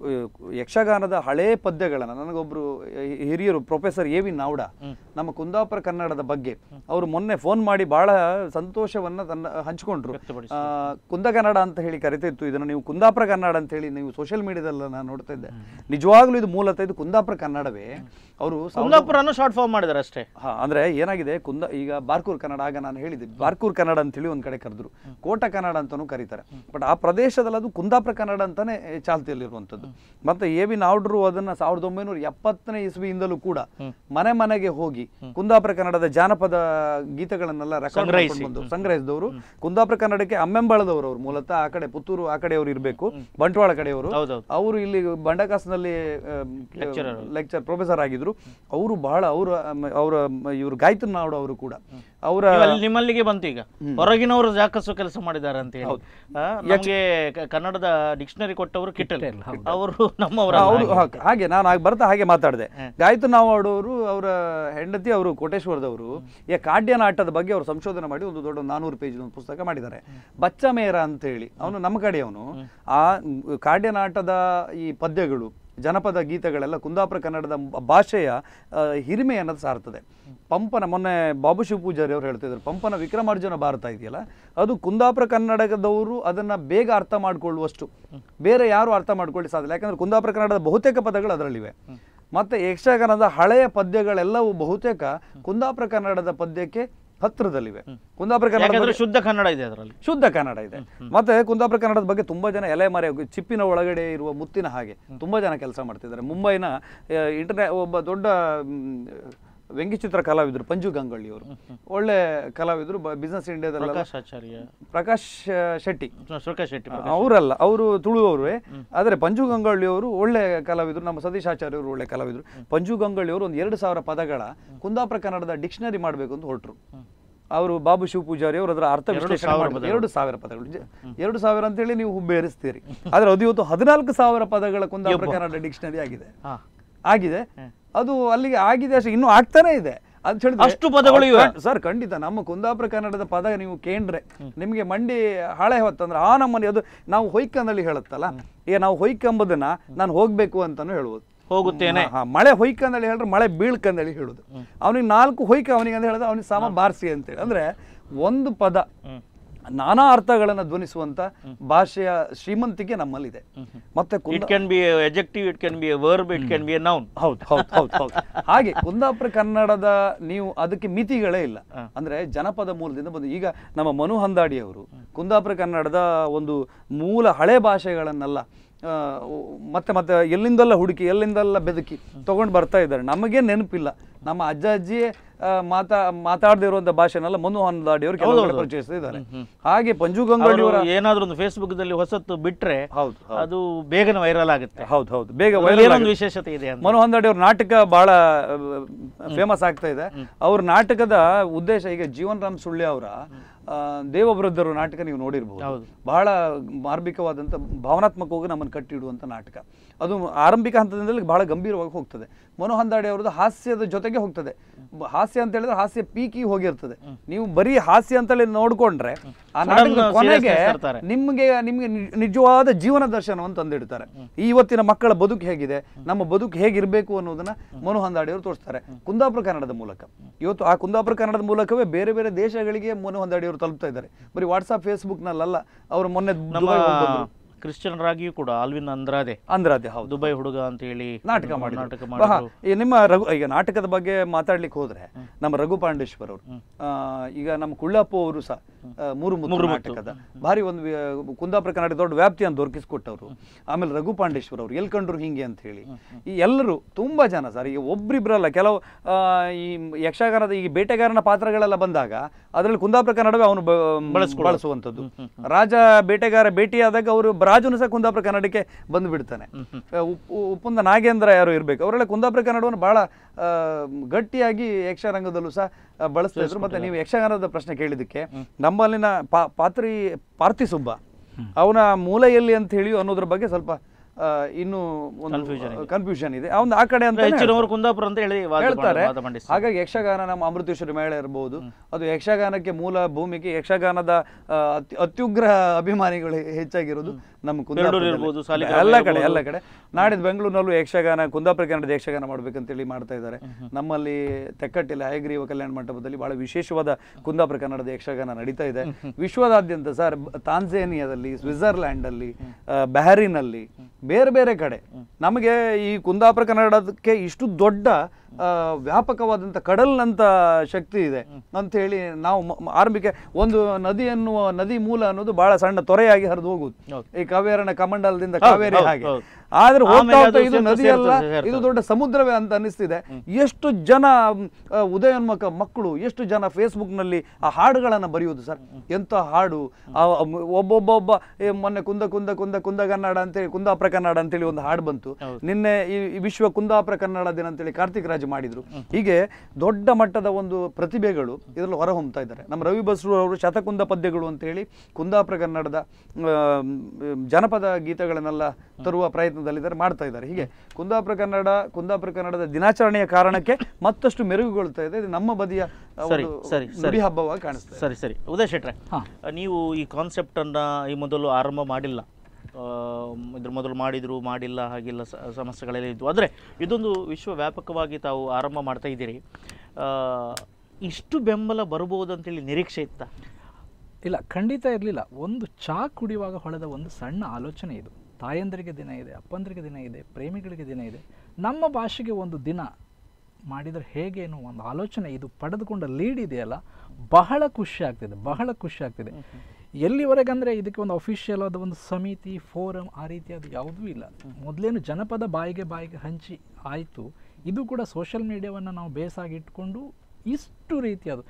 ಯಕ್ಷಗಾನದ ಹಳೇ ಪದ್ಯಗಳನ್ನು ನನಗೊಬ್ರು ಹಿ- ಹಿರಿಯರು ಪ್ರೊಫೆಸರ್ ಎ ವಿ ನಾವ್ಡ ನಮ್ಮ ಕುಂದಾಪುರ ಕನ್ನಡದ ಬಗ್ಗೆ ಅವರು ಮೊನ್ನೆ ಫೋನ್ ಮಾಡಿ ಬಹಳ ಸಂತೋಷವನ್ನ ತನ್ನ ಹಂಚಿಕೊಂಡ್ರು ಆ, ಕುಂದ ಕನ್ನಡ ಅಂತ ಹೇಳಿ ಕರಿತಿತ್ತು ಇದನ್ನು ನೀವು ಕುಂದಾಪುರ ಕನ್ನಡ ಅಂತ ಹೇಳಿ ನೀವು ಸೋಷಿಯಲ್ ಮೀಡಿಯಾದಲ್ಲಿ ನಾನು ನೋಡ್ತಾ ಇದ್ದೆ ನಿಜವಾಗ್ಲೂ ಇದು ಮೂಲತಃ ಇದು ಕುಂದಾಪುರ ಕನ್ನಡವೇ ಅವರು ಕುಂದಾಪುರನು ಶಾರ್ಟ್ ಫಾರ್ಮ್ ಮಾಡಿದ್ದಾರೆ ಅಷ್ಟೇ ಹಾ ಅಂದ್ರೆ ಏನಾಗಿದೆ ಕುಂದ ಈಗ ಬಾರ್ಕೂರ್ ಕನ್ನಡ ಆಗ ನಾನು ಹೇಳಿದ್ದೆ ಬಾರ್ಕೂರ್ ಕನ್ನಡ ಅಂತೇಳಿ ಒಂದ್ ಕಡೆ ಕರೆದ್ರು ಕೋಟ ಕನ್ನಡ ಅಂತಾನೂ ಕರೀತಾರೆ ಬಟ್ ಆ ಪ್ರದೇಶದಲ್ಲಿ ಅದು ಕುಂದಾಪುರ ಕನ್ನಡ ಅಂತಾನೆ ಚಾಲ್ತಿಯಲ್ಲಿರುವಂಥದ್ದು ಮತ್ತೆ ಎ ವಿ ನಾವ್ಡ್ರು ಅದನ್ನ ಸಾವಿರದ ಒಂಬೈನೂರ ಎಪ್ಪತ್ತನೇ ಇಸ್ವಿಯಿಂದಲೂ ಕೂಡ ಮನೆ ಮನೆಗೆ ಹೋಗಿ ಕುಂದಾಪುರ ಕನ್ನಡದ ಜಾನಪದ ಗೀತೆಗಳನ್ನೆಲ್ಲ record ಸಂಗ್ರಹಿಸಿ. ಮಾಡ್ಕೊಂಡು ಬಂದು ಸಂಗ್ರಹಿಸಿದವರು ಕುಂದಾಪುರ ಕನ್ನಡಕ್ಕೆ ಅಮ್ಮೆಂಬಳದವರು ಅವರು ಮೂಲತಃ ಆ ಕಡೆ ಪುತ್ತೂರು ಆ ಕಡೆಯವರು ಇರಬೇಕು ಬಂಟ್ವಾಳ ಕಡೆಯವರು ಹೌದೌದು. ಅವರು ಇಲ್ಲಿ ಬಂಡಕಾಸ್ನಲ್ಲಿ ಲೆಕ್ಚರ್ ಪ್ರೊಫೆಸರ್ ಆಗಿದ್ರು ಅವರು ಬಹಳ ಅವರ ಅವರ ಇವರು ಗಾಯತ್ರಿ ನಾವ್ಡು ಅವರು ಕೂಡ ಅವರ ನೀವು ಅಲ್ಲಿ ನಿಮ್ಮಲ್ಲಿಗೆ ಬಂತು ಈಗ ಹೊರಗಿನವರು ಜಾಕಸು ಕೆಲಸ ಮಾಡಿದ್ದಾರೆ ಅಂತ ಹೇಳಿ ಆ, ನಮ್ಗೆ ಕ- ಕನ್ನಡದ ಡಿಕ್ಷನರಿ ಕೊಟ್ಟವರು ಕಿಟ್ಟಲ್ ಅವರು ನಮ್ಮವರ ಅವರು ಹಾಗೆ ನಾನು ಆಗ ಬರ್ತಾ ಹಾಗೆ ಮಾತಾಡಿದೆ ಗಾಯತ್ರಿ ನಾವ್ಡವರು ಅವರ ಹೆಂಡತಿ ಅವರು ಕೋಟೇಶ್ವರದವರು ಈ ಕಾಡ್ಯನ ಆಟದ ಬಗ್ಗೆ ಅವರು ಸಂಶೋಧನೆ ಮಾಡಿ ಒಂದು ದೊಡ್ಡ ನಾನೂರು ಪೇಜ್ ಒಂದು ಪುಸ್ತಕ ಮಾಡಿದ್ದಾರೆ ಬಚ್ಚ ಮೇರ ಅಂತ ಹೇಳಿ ಅವನು ನಮ್ಮ ಕಡೆಯವನು ಆ ಕಾಡ್ಯನ ಆಟದ ಈ ಪದ್ಯಗಳು ಜನಪದ ಗೀತೆಗಳೆಲ್ಲ ಕುಂದಾಪುರ ಕನ್ನಡದ ಭಾಷೆಯ ಆ, ಹಿರಿಮೆಯನ್ನು ಸಾರ್ತದೆ ಪಂಪನ ಮೊನ್ನೆ ಬಾಬು ಶಿವ ಪೂಜಾರಿ ಅವರು ಹೇಳ್ತಿದ್ರು ಪಂಪನ ವಿಕ್ರಮಾರ್ಜುನ ಭಾರತ ಇದೆಯಲ್ಲ ಅದು ಕುಂದಾಪುರ ಕನ್ನಡದವರು ಅದನ್ನ ಬೇಗ ಅರ್ಥ ಮಾಡ್ಕೊಳ್ಳುವಷ್ಟು ಬೇರೆ ಯಾರು ಅರ್ಥ ಮಾಡ್ಕೊಳ್ಳಿ ಸಾಧ್ಯ ಯಾಕಂದ್ರೆ ಕುಂದಾಪುರ ಕನ್ನಡದ ಬಹುತೇಕ ಪದಗಳು ಅದರಲ್ಲಿವೆ ಮತ್ತೆ ಯಕ್ಷಗಾನದ ಹಳೆಯ ಪದ್ಯಗಳೆಲ್ಲವೂ ಬಹುತೇಕ ಕುಂದಾಪುರ ಕನ್ನಡದ ಪದ್ಯಕ್ಕೆ ಹತ್ತಿರದಲ್ಲಿವೆ ಕುಂದಾಪುರ ಕನ್ನಡ ಯಾಕಂದ್ರೆ ಶುದ್ಧ ಕನ್ನಡ ಇದೆ ಅದರಲ್ಲಿ ಶುದ್ಧ ಕನ್ನಡ ಇದೆ ಮತ್ತೆ ಕುಂದಾಪುರ ಕನ್ನಡದ ಬಗ್ಗೆ ತುಂಬಾ ಜನ ಎಲೆ ಮರೆ ಚಿಪ್ಪಿನ ಒಳಗಡೆ ಇರುವ ಮುತ್ತಿನ ಹಾಗೆ ತುಂಬಾ ಜನ ಕೆಲಸ ಮಾಡ್ತಿದ್ದಾರೆ ಮುಂಬೈನ ಇಂಟರ್ನೆ ಒಬ್ಬ ದೊಡ್ಡ ಮ್, ವ್ಯಂಗ್ಯಚಿತ್ರ ಕಲಾವಿದರು ಪಂಜು ಗಂಗೊಳ್ಳಿ ಅವರು ಒಳ್ಳೆ ಕಲಾವಿದರು ಬಿಸ್ನೆಸ್ ಇಂಡಿಯಾದಲ್ಲ ಪ್ರಕಾಶ್ ಆಚಾರ್ಯ ಪ್ರಕಾಶ್ ಶೆಟ್ಟಿ ಸುರೇಖ ಶೆಟ್ಟಿ ಅವರಲ್ಲ ಅವರು ತುಳುವವರೇ ಆದರೆ ಪಂಜು ಗಂಗೊಳ್ಳಿ ಅವರು ಒಳ್ಳೆ ಕಲಾವಿದರು ನಮ್ಮ ಸತೀಶ್ ಆಚಾರ್ಯ ಅವರು ಒಳ್ಳೆ ಕಲಾವಿದರು ಪಂಜು ಗಂಗೊಳ್ಳಿ ಅವರು ಒಂದು ಎರಡು ಸಾವಿರ ಪದಗಳ ಕುಂದಾಪುರ ಕನ್ನಡದ ಡಿಕ್ಷನರಿ ಮಾಡಬೇಕು ಅಂತ ಹೊರಟರು ಅವರು ಬಾಬು ಶಿವ ಪೂಜಾರಿ ಅವರು ಅದರ ಅರ್ಥ ವಿಶ್ಲೇಷಣೆ ಮಾಡಿದ್ರು. ಎರಡು ಸಾವಿರ ಪದಗಳು ಜ- ಎರಡು ಸಾವಿರ ಅಂತೇಳಿ ನೀವು ಹುಬ್ಬೇರಿಸ್ತೀರಿ ಆದ್ರೆ ಅದು ಇವತ್ತು ಹದಿನಾಲ್ಕು ಸಾವಿರ ಪದಗಳ ಕುಂದಾಪುರ ಕನ್ನಡ ಡಿಕ್ಷನರಿ ಆಗಿದೆ ಹಾ ಆಗಿದೆ ಅದು ಅಲ್ಲಿಗೆ ಆಗಿದೆ ಅಷ್ಟೇ ಇನ್ನೂ ಆಗ್ತಾನೆ ಇದೆ ಅಂತ ಹೇಳಿದ್ರೆ ಅಷ್ಟು ಪದಗಳು ಇವೆ? ಸರ್ ಖಂಡಿತ ನಮ್ಮ ಕುಂದಾಪುರ ಕನ್ನಡದ ಪದ ನೀವು ಕೇಂದ್ರೆ ನಿಮಗೆ ಮಂಡಿ ಹಾಳೆ ಹೊತ್ತಂದ್ರೆ ಆ ನಮ್ಮನೆ ಅದು ನಾವು ಹೊಯ್ಕಂದಲ್ಲಿ ಹೇಳುತ್ತಲ್ಲ ಈಗ ನಾವು ಹೊಯ್ಕಂಬುದನ್ನ ನಾನು ಹೋಗ್ಬೇಕು ಅಂತಾನು ಹೇಳ್ಬೋದು ಹೋಗುತ್ತೇನೆ ಹಾ, ಮಳೆ ಹೊಯ್ಕಂದಳಿ ಹೇಳಿದ್ರೆ ಮಳೆ ಬೀಳ್ಕಂದಳಿ ಹೇಳುದು ಅವನಿಗೆ ನಾಲ್ಕು ಹೊಯ್ಕ ಅವನಿಗೆ ಅಂತ ಹೇಳಿದ್ರೆ ಅವನಿಗೆ ಸಮ ಬಾರಿಸಿ ಅಂತೇಳಿ ಅಂದ್ರೆ ಒಂದು ಪದ ನಾನಾ ಅರ್ಥಗಳನ್ನ ಧ್ವನಿಸುವಂತ ಭಾಷೆಯ ಶ್ರೀಮಂತಿಕೆ ನಮ್ಮಲ್ಲಿದೆ ಮತ್ತೆ Kunda it can be adjective it can be a verb it can be a noun ಹೌದು ಹೌದು ಹೌದು ಹೌದು ಹಾಗೆ ಕುಂದಾಪುರ ಕನ್ನಡದ ನೀವು ಅದಕ್ಕೆ ಮಿತಿಗಳೇ ಇಲ್ಲ ಅಂದ್ರೆ ಜನಪದ ಮೂಲದಿಂದ ಬಂದು ಈಗ ನಮ್ಮ ಮನು ಹಂದಾಡಿ ಅವರು ಕುಂದಾಪುರ ಕನ್ನಡದ ಒಂದು ಮೂಲ ಹಳೆ ಭಾಷೆಗಳನ್ನೆಲ್ಲ ಆ, ಮತ್ತೆ ಮತ್ತೆ ಎಲ್ಲಿಂದೆಲ್ಲ ಹುಡುಕಿ ಎಲ್ಲಿಂದೆಲ್ಲ ಬೆದಕಿ ತಗೊಂಡು ಬರ್ತಾ ಇದ್ದಾರೆ ನಮಗೆ ನೆನಪಿಲ್ಲ ನಮ್ಮ ಅಜ್ಜ ಅಜ್ಜಿ ಆ, ಮಾತಾ ಮಾತಾಡದೇ ಇರುವಂತ ಭಾಷೆನೆಲ್ಲ ಮನು ಹಂದಾಡಿ ಅವರು ಕೆಲವು ಕಡೆ ಪರಿಚಯಿಸ್ತಿದ್ದಾರೆ ಹಾಗೆ ಪಂಜು ಗಂಗೊಳ್ಳಿ ಅವರು ಅವರ ಏನಾದ್ರೂ ಒಂದು ಫೇಸ್ಬುಕ್ ದಲ್ಲಿ ಹೊಸತ್ತು ಬಿಟ್ರೆ ಹೌದು ಅದು ಬೇಗನೆ ವೈರಲ್ ಆಗುತ್ತೆ ಹೌದು ಹೌದು ಬೇಗ ಅದ್ರಲ್ಲಿ viral ಏನೊಂದು ಆಗುತ್ತೆ. ವಿಶೇಷತೆ ಇದೆ ಅಂತ ಮನು ಹಂದಾಡಿ ಅವ್ರ ನಾಟಕ ಬಹಳ ಫೇಮಸ್ ಆಗ್ತಾ ಇದೆ ಅವ್ರ ನಾಟಕದ ಉದ್ದೇಶ ಈಗ ಜೀವನ್ ರಾಮ್ ಸುಳ್ಯ ಅವರ ದೇವವೃದ್ಧರು ನಾಟಕ ನೀವು ನೋಡಿರ್ಬೋದು ಹೌದು. ಬಹಳ ಮಾರ್ಮಿಕವಾದಂಥ ಭಾವನಾತ್ಮಕವಾಗಿ ನಮ್ಮನ್ನು ಕಟ್ಟಿಡುವಂಥ ನಾಟಕ ಅದು ಆರಂಭಿಕ ಹಂತದಿಂದಲೇ ಬಹಳ ಗಂಭೀರವಾಗಿ ಹೋಗ್ತದೆ ಮನು ಹಂದಾಡಿ ಅವರದ್ದು ಹಾಸ್ಯದ ಜೊತೆಗೆ ಹೋಗ್ತದೆ ಬ- ಹಾಸ್ಯ ಅಂತ ಹೇಳಿದ್ರೆ ಹಾಸ್ಯ ಪೀಕಿ ಹೋಗಿರ್ತದೆ ನೀವು ಬರೀ ಹಾಸ್ಯ ಅಂತೇಳಿ ನೋಡ್ಕೊಂಡ್ರೆ ಆ Sudden ನಾಟಕದ ಕೊನೆಗೆ seriousness ತರ್ತಾರೆ. ನಿಮಗೆ ನಿಮಗೆ ನಿ- ನಿಜವಾದ ಜೀವನ ದರ್ಶನವನ್ನು ತಂದಿಡ್ತಾರೆ ಈ ಇವತ್ತಿನ ಮಕ್ಕಳ ಬದುಕು ಹೇಗಿದೆ ನಮ್ಮ ಬದುಕು ಹೇಗಿರಬೇಕು ಅನ್ನೋದನ್ನ ಮನು ಹಂದಾಡಿಯವರು ತೋರಿಸ್ತಾರೆ ಕುಂದಾಪುರ ಕನ್ನಡದ ಮೂಲಕ ಇವತ್ತು ಆ ಕುಂದಾಪುರ ಕನ್ನಡದ ಮೂಲಕವೇ ಬೇರೆ ಬೇರೆ ದೇಶಗಳಿಗೆ ಮನು ಹಂದಾಡಿಯವರು ತಲುಪ್ತಾ ಇದ್ದಾರೆ ಬರೀ ವಾಟ್ಸ್ಆಪ್ ಫೇಸ್ಬುಕ್ನಲ್ಲ ಅವರು ಮೊನ್ನೆ ನಮ್ಮ ದುಬೈ ಹೋಗಿ ಬಂದ್ರು. ಕ್ರಿಶ್ಚಿಯನ್ರಾಗಿಯೂ ಕೂಡ ಆಲ್ವಿನ್ ಅಂದ್ರಾದೆ ಅಂದ್ರಾದೆ ಹೌದು ದುಬೈ ಹುಡುಗ ಅಂತ ಹೇಳಿ ನಾಟಕ ನಾಟಕ ಮಾಡಿದ್ರು ಮಾಡಿದ್ರು ಬಹ, ಈ ನಿಮ್ಮ ರಘು ಈಗ ನಾಟಕದ ಬಗ್ಗೆ ಮಾತಾಡ್ಲಿಕ್ಕೆ ಹೋದ್ರೆ ನಮ್ಮ ರಘು ಪಾಂಡೇಶ್ವರ್ ಅವರು ಆ, ಈಗ ನಮ್ಮ ಕುಳ್ಳಪ್ಪ ಅವರು ಸಹ ಆ, ಮೂರು ಮುತ್ತು ನಾಟಕದ ಭಾರಿ ಒಂದು ವ್ಯ- ಕುಂದಾಪುರ ಕನ್ನಡ ದೊಡ್ಡ ವ್ಯಾಪ್ತಿಯನ್ನು ದೊರಕಿಸ್ಕೊಟ್ಟವರು ಆಮೇಲೆ ರಘು ಪಾಂಡೇಶ್ವರ್ ಅವರು ಎಲ್ ಕಂಡ್ರು ಹಿಂಗೆ ಅಂತ ಹೇಳಿ ಈ ಎಲ್ಲರೂ ತುಂಬಾ ಜನ ಸರ್ ಈಗ ಒಬ್ರಿಬ್ರಲ್ಲ ಕೆಲವು ಆ, ಈ ಯಕ್ಷಗಾನದ ಈ ಬೇಟೆಗಾರನ ಪಾತ್ರಗಳೆಲ್ಲ ಬಂದಾಗ ಅದರಲ್ಲಿ ಕುಂದಾಪುರ ಕನ್ನಡವೇ ಅವನು ಬಳಸುವಂಥದ್ದು ರಾಜ ಬೇಟೆಗಾರ ಭೇಟಿಯಾದಾಗ ಅವರು ರಾಜನು ಸಹ ಕುಂದಾಪುರ ಕನ್ನಡಕ್ಕೆ ಬಂದು ಬಿಡ್ತಾನೆ ಆ, ಉಪ್- ಉಪ್ಪುಂದ ನಾಗೇಂದ್ರ ಯಾರು ಇರ್ಬೇಕು ಅವರೆಲ್ಲ ಕುಂದಾಪುರ ಕನ್ನಡವನ್ನು ಬಹಳ ಆ, ಗಟ್ಟಿಯಾಗಿ ಯಕ್ಷರಂಗದಲ್ಲೂ ಸಹ ಆ, ಬಳಸ್ತಾ ಇದ್ರು ಮತ್ತೆ ನೀವು ಯಕ್ಷಗಾನದ ಪ್ರಶ್ನೆ ಕೇಳಿದಕ್ಕೆ ನಮ್ಮಲ್ಲಿನ ಪಾ- ಪಾತ್ರಿ ಪಾರ್ಥಿಸುಬ್ಬ ಅವನ ಮೂಲ ಎಲ್ಲಿ ಅಂತ ಹೇಳಿ ಅನ್ನೋದ್ರ ಬಗ್ಗೆ ಸ್ವಲ್ಪ ಆ, ಇನ್ನೂ ಒಂದು ಕನ್ಫ್ಯೂಷನ್ ಇದೆ ಅವನು ಆ ಕಡೆ ಅಂತ ಹೆಚ್ಚಿನವರು ಕುಂದಾಪುರ ಅಂತ ಹೇಳಿ ವಾದ ಹೇಳ್ತಾರೆ ಮಾಡಿ- ವಾದ ಮಂಡಿಸ್ತಾರೆ. ಹಾಗಾಗಿ ಯಕ್ಷಗಾನ ನಮ್ಮ ಅಮೃತೇಶ್ವರಿ ಮೇಳ ಇರಬಹುದು ಅದು ಯಕ್ಷಗಾನಕ್ಕೆ ಮೂಲ ಭೂಮಿಗೆ ಯಕ್ಷಗಾನದ ಆ, ಅತ್ಯು- ಅತ್ಯುಗ್ರ ಅಭಿಮಾನಿಗಳು ಹೆಚ್ಚಾಗಿರೋದು ನಮ್ಮ ಪೆರಡೂರು ಕುಂದಾಪುರದಲ್ಲಿ. ಇರ್ಬೋದು, ಸಾಲಿಗ್ರಾಮ ಎಲ್ಲ ಕಡೆ ಇರ್ಬೋದು. ಎಲ್ಲ ಕಡೆ ನಾಡಿದ್ದು ಬೆಂಗಳೂರಿನಲ್ಲೂ ಯಕ್ಷಗಾನ ಕುಂದಾಪುರ ಕನ್ನಡದ ಯಕ್ಷಗಾನ ಮಾಡ್ಬೇಕಂತೇಳಿ ಮಾಡ್ತಾ ಇದ್ದಾರೆ ನಮ್ಮಲ್ಲಿ ತೆಕ್ಕಟ್ಟಿಲಿ ಹಯಗ್ರೀವ ಕಲ್ಯಾಣ ಮಂಟಪದಲ್ಲಿ ಬಹಳ ವಿಶೇಷವಾದ ಕುಂದಾಪುರ ಕನ್ನಡದ ಯಕ್ಷಗಾನ ನಡೀತಾ ಇದೆ ವಿಶ್ವದಾದ್ಯಂತ ಸರ್ ತಾನ್ಸೇನಿಯಾದಲ್ಲಿ ಸ್ವಿಟ್ಜರ್ಲ್ಯಾಂಡ್ ಅಲ್ಲಿ ಆ, ಬಹರಿನಲ್ಲಿ ಬೇರೆ ಬೇರೆ ಕಡೆ ನಮಗೆ ಈ ಕುಂದಾಪುರ ಕನ್ನಡಕ್ಕೆ ಇಷ್ಟು ದೊಡ್ಡ ಆ, ವ್ಯಾಪಕವಾದಂಥ ಕಡಲ್ನಂತ ಶಕ್ತಿ ಇದೆ ಅಂತ ಹೇಳಿ ನಾವು ಮ- ಮ- ಆರಂಭಿಕ ಒಂದು ನದಿ ಎನ್ನುವ ನದಿ ಮೂಲ ಅನ್ನೋದು ಬಹಳ ಸಣ್ಣ ತೊರೆಯಾಗಿ ಹರಿದು ಹೋಗುದು ಹೌದು. ಈ ಕಾವೇರನ ಕಮಂಡಲದಿಂದ ಹೌದು, ಕಾವೇರಿ ಹೌದು, ಹಾಗೆ ಹೌದು. ಆದ್ರೆ ಹೋಗ್ತಾ ಆಮೇಲೆ ಹೋಗ್ತಾ ಅದು ಇದು ಸೇರ್ತದೆ, ನದಿ ಅಲ್ಲ ಸೇರ್ತದೆ, ಸೇರ್ತದೆ. ಇದು ದೊಡ್ಡ ಸಮುದ್ರವೇ ಅಂತ ಅನಿಸ್ತಿದೆ ಎಷ್ಟು ಜನ ಮ್, ಆ, ಉದಯೋನ್ಮುಖ ಮಕ್ಕಳು ಎಷ್ಟು ಜನ ಫೇಸ್ಬುಕ್ ನಲ್ಲಿ ಆ ಹಾಡುಗಳನ್ನ ಬರೆಯುವುದು ಸರ್ ಎಂತ ಹಾಡು ಆ, ಮ್, ಒಬ್ಬೊಬ್ಬ ಒಬ್ಬ ಏ, ಮೊನ್ನೆ ಕುಂದ ಕುಂದ ಕುಂದ ಕುಂದ ಕನ್ನಡ ಅಂತೇಳಿ ಕುಂದಾಪುರ ಕನ್ನಡ ಅಂತೇಳಿ ಒಂದು ಹಾಡು ಬಂತು ನಿನ್ನೆ ಈ ಈ ವಿಶ್ವ ಕುಂದಾಪುರ ಕನ್ನಡ ದಿನ ಅಂತೇಳಿ ಕಾರ್ತಿಕ್ ರಾಜ್ ಮಾಡಿದ್ರು ಹೀಗೆ ದೊಡ್ಡ ಮಟ್ಟದ ಒಂದು ಪ್ರತಿಭೆಗಳು ಇದರಲ್ಲಿ ಹೊರಹೊಮ್ತಾ ಇದ್ದಾರೆ ನಮ್ಮ ರವಿ ಬಸ್ರು ಅವರು ಶತಕುಂದ ಪದ್ಯಗಳು ಅಂತೇಳಿ ಕುಂದಾಪುರ ಕನ್ನಡದ ಆ, ಮ್, ಜನಪದ ಗೀತೆಗಳನ್ನೆಲ್ಲ ತರುವ ಪ್ರಯತ್ನದಲ್ಲಿದ್ದಾರೆ ಮಾಡ್ತಾ ಇದ್ದಾರೆ ಹೀಗೆ ಕುಂದಾಪುರ ಕನ್ನಡ ಕುಂದಾಪುರ ಕನ್ನಡದ ದಿನಾಚರಣೆಯ ಕಾರಣಕ್ಕೆ ಮತ್ತಷ್ಟು ಮೆರುಗುಗೊಳ್ತಾ ಇದೆ ಇದು ನಮ್ಮ ಬದಿಯ ಆ, ಸರಿ, ಒಂದು ಸರಿ, ಸರಿ. ನುಡಿ ಹಬ್ಬವಾಗಿ ಕಾಣಿಸ್ತದೆ ಸರಿ ಸರಿ ಉದಯ್ ಶೆಟ್ರೆ ಹಾ. ನೀವು ಈ ಕಾನ್ಸೆಪ್ಟನ್ನು ಈ ಮೊದಲು ಆರಂಭ ಮಾಡಿಲ್ಲ ಆ, ಇದ್ರ ಮೊದಲು ಮಾಡಿದ್ರು ಮಾಡಿಲ್ಲ ಹಾಗಿಲ್ಲ ಸ- ಸಮಸ್ಯೆಗಳೆಲ್ಲ ಇದ್ವು ಆದರೆ ಇದೊಂದು ವಿಶ್ವವ್ಯಾಪಕವಾಗಿ ತಾವು ಆರಂಭ ಮಾಡ್ತಾ ಇದ್ದೀರಿ ಆ, ಇಷ್ಟು ಬೆಂಬಲ ಬರ್ಬೋದು ಅಂತೇಳಿ ನಿರೀಕ್ಷೆ ಇತ್ತಾ ಇಲ್ಲ ಖಂಡಿತ ಇರಲಿಲ್ಲ ಒಂದು ಚಾ ಕುಡಿಯುವಾಗ ಹೊಳೆದ ಒಂದು ಸಣ್ಣ ಆಲೋಚನೆ ಇದು ತಾಯಂದರಿಗೆ ದಿನ ಇದೆ ಅಪ್ಪಂದರಿಗೆ ದಿನ ಇದೆ ಪ್ರೇಮಿಗಳಿಗೆ ದಿನ ಇದೆ ನಮ್ಮ ಭಾಷೆಗೆ ಒಂದು ದಿನ ಮಾಡಿದರೆ ಹೇಗೆ ಅನ್ನೋ ಒಂದು ಆಲೋಚನೆ ಇದು ಪಡೆದುಕೊಂಡ ಲೀಡ್ ಇದೆಯಲ್ಲ ಬಹಳ ಖುಷಿ ಆಗ್ತಿದೆ ಬಹಳ ಖುಷಿ ಆಗ್ತಿದೆ ಎಲ್ಲಿವರೆಗೆ ಅಂದರೆ ಇದಕ್ಕೆ ಒಂದು ಅಫಿಷಿಯಲ್ ಆದ ಒಂದು ಸಮಿತಿ ಫೋರಮ್ ಆ ರೀತಿಯಾದ ಯಾವುದೂ ಇಲ್ಲ ಮೊದಲೇನು ಜನಪದ ಬಾಯಿಗೆ ಬಾಯಿಗೆ ಹಂಚಿ ಆಯಿತು ಇದು ಕೂಡ ಸೋಷಿಯಲ್ ಮೀಡಿಯಾವನ್ನು ನಾವು ಬೇಸಾಗಿ ಇಟ್ಕೊಂಡು ಇಷ್ಟು ರೀತಿಯಾದ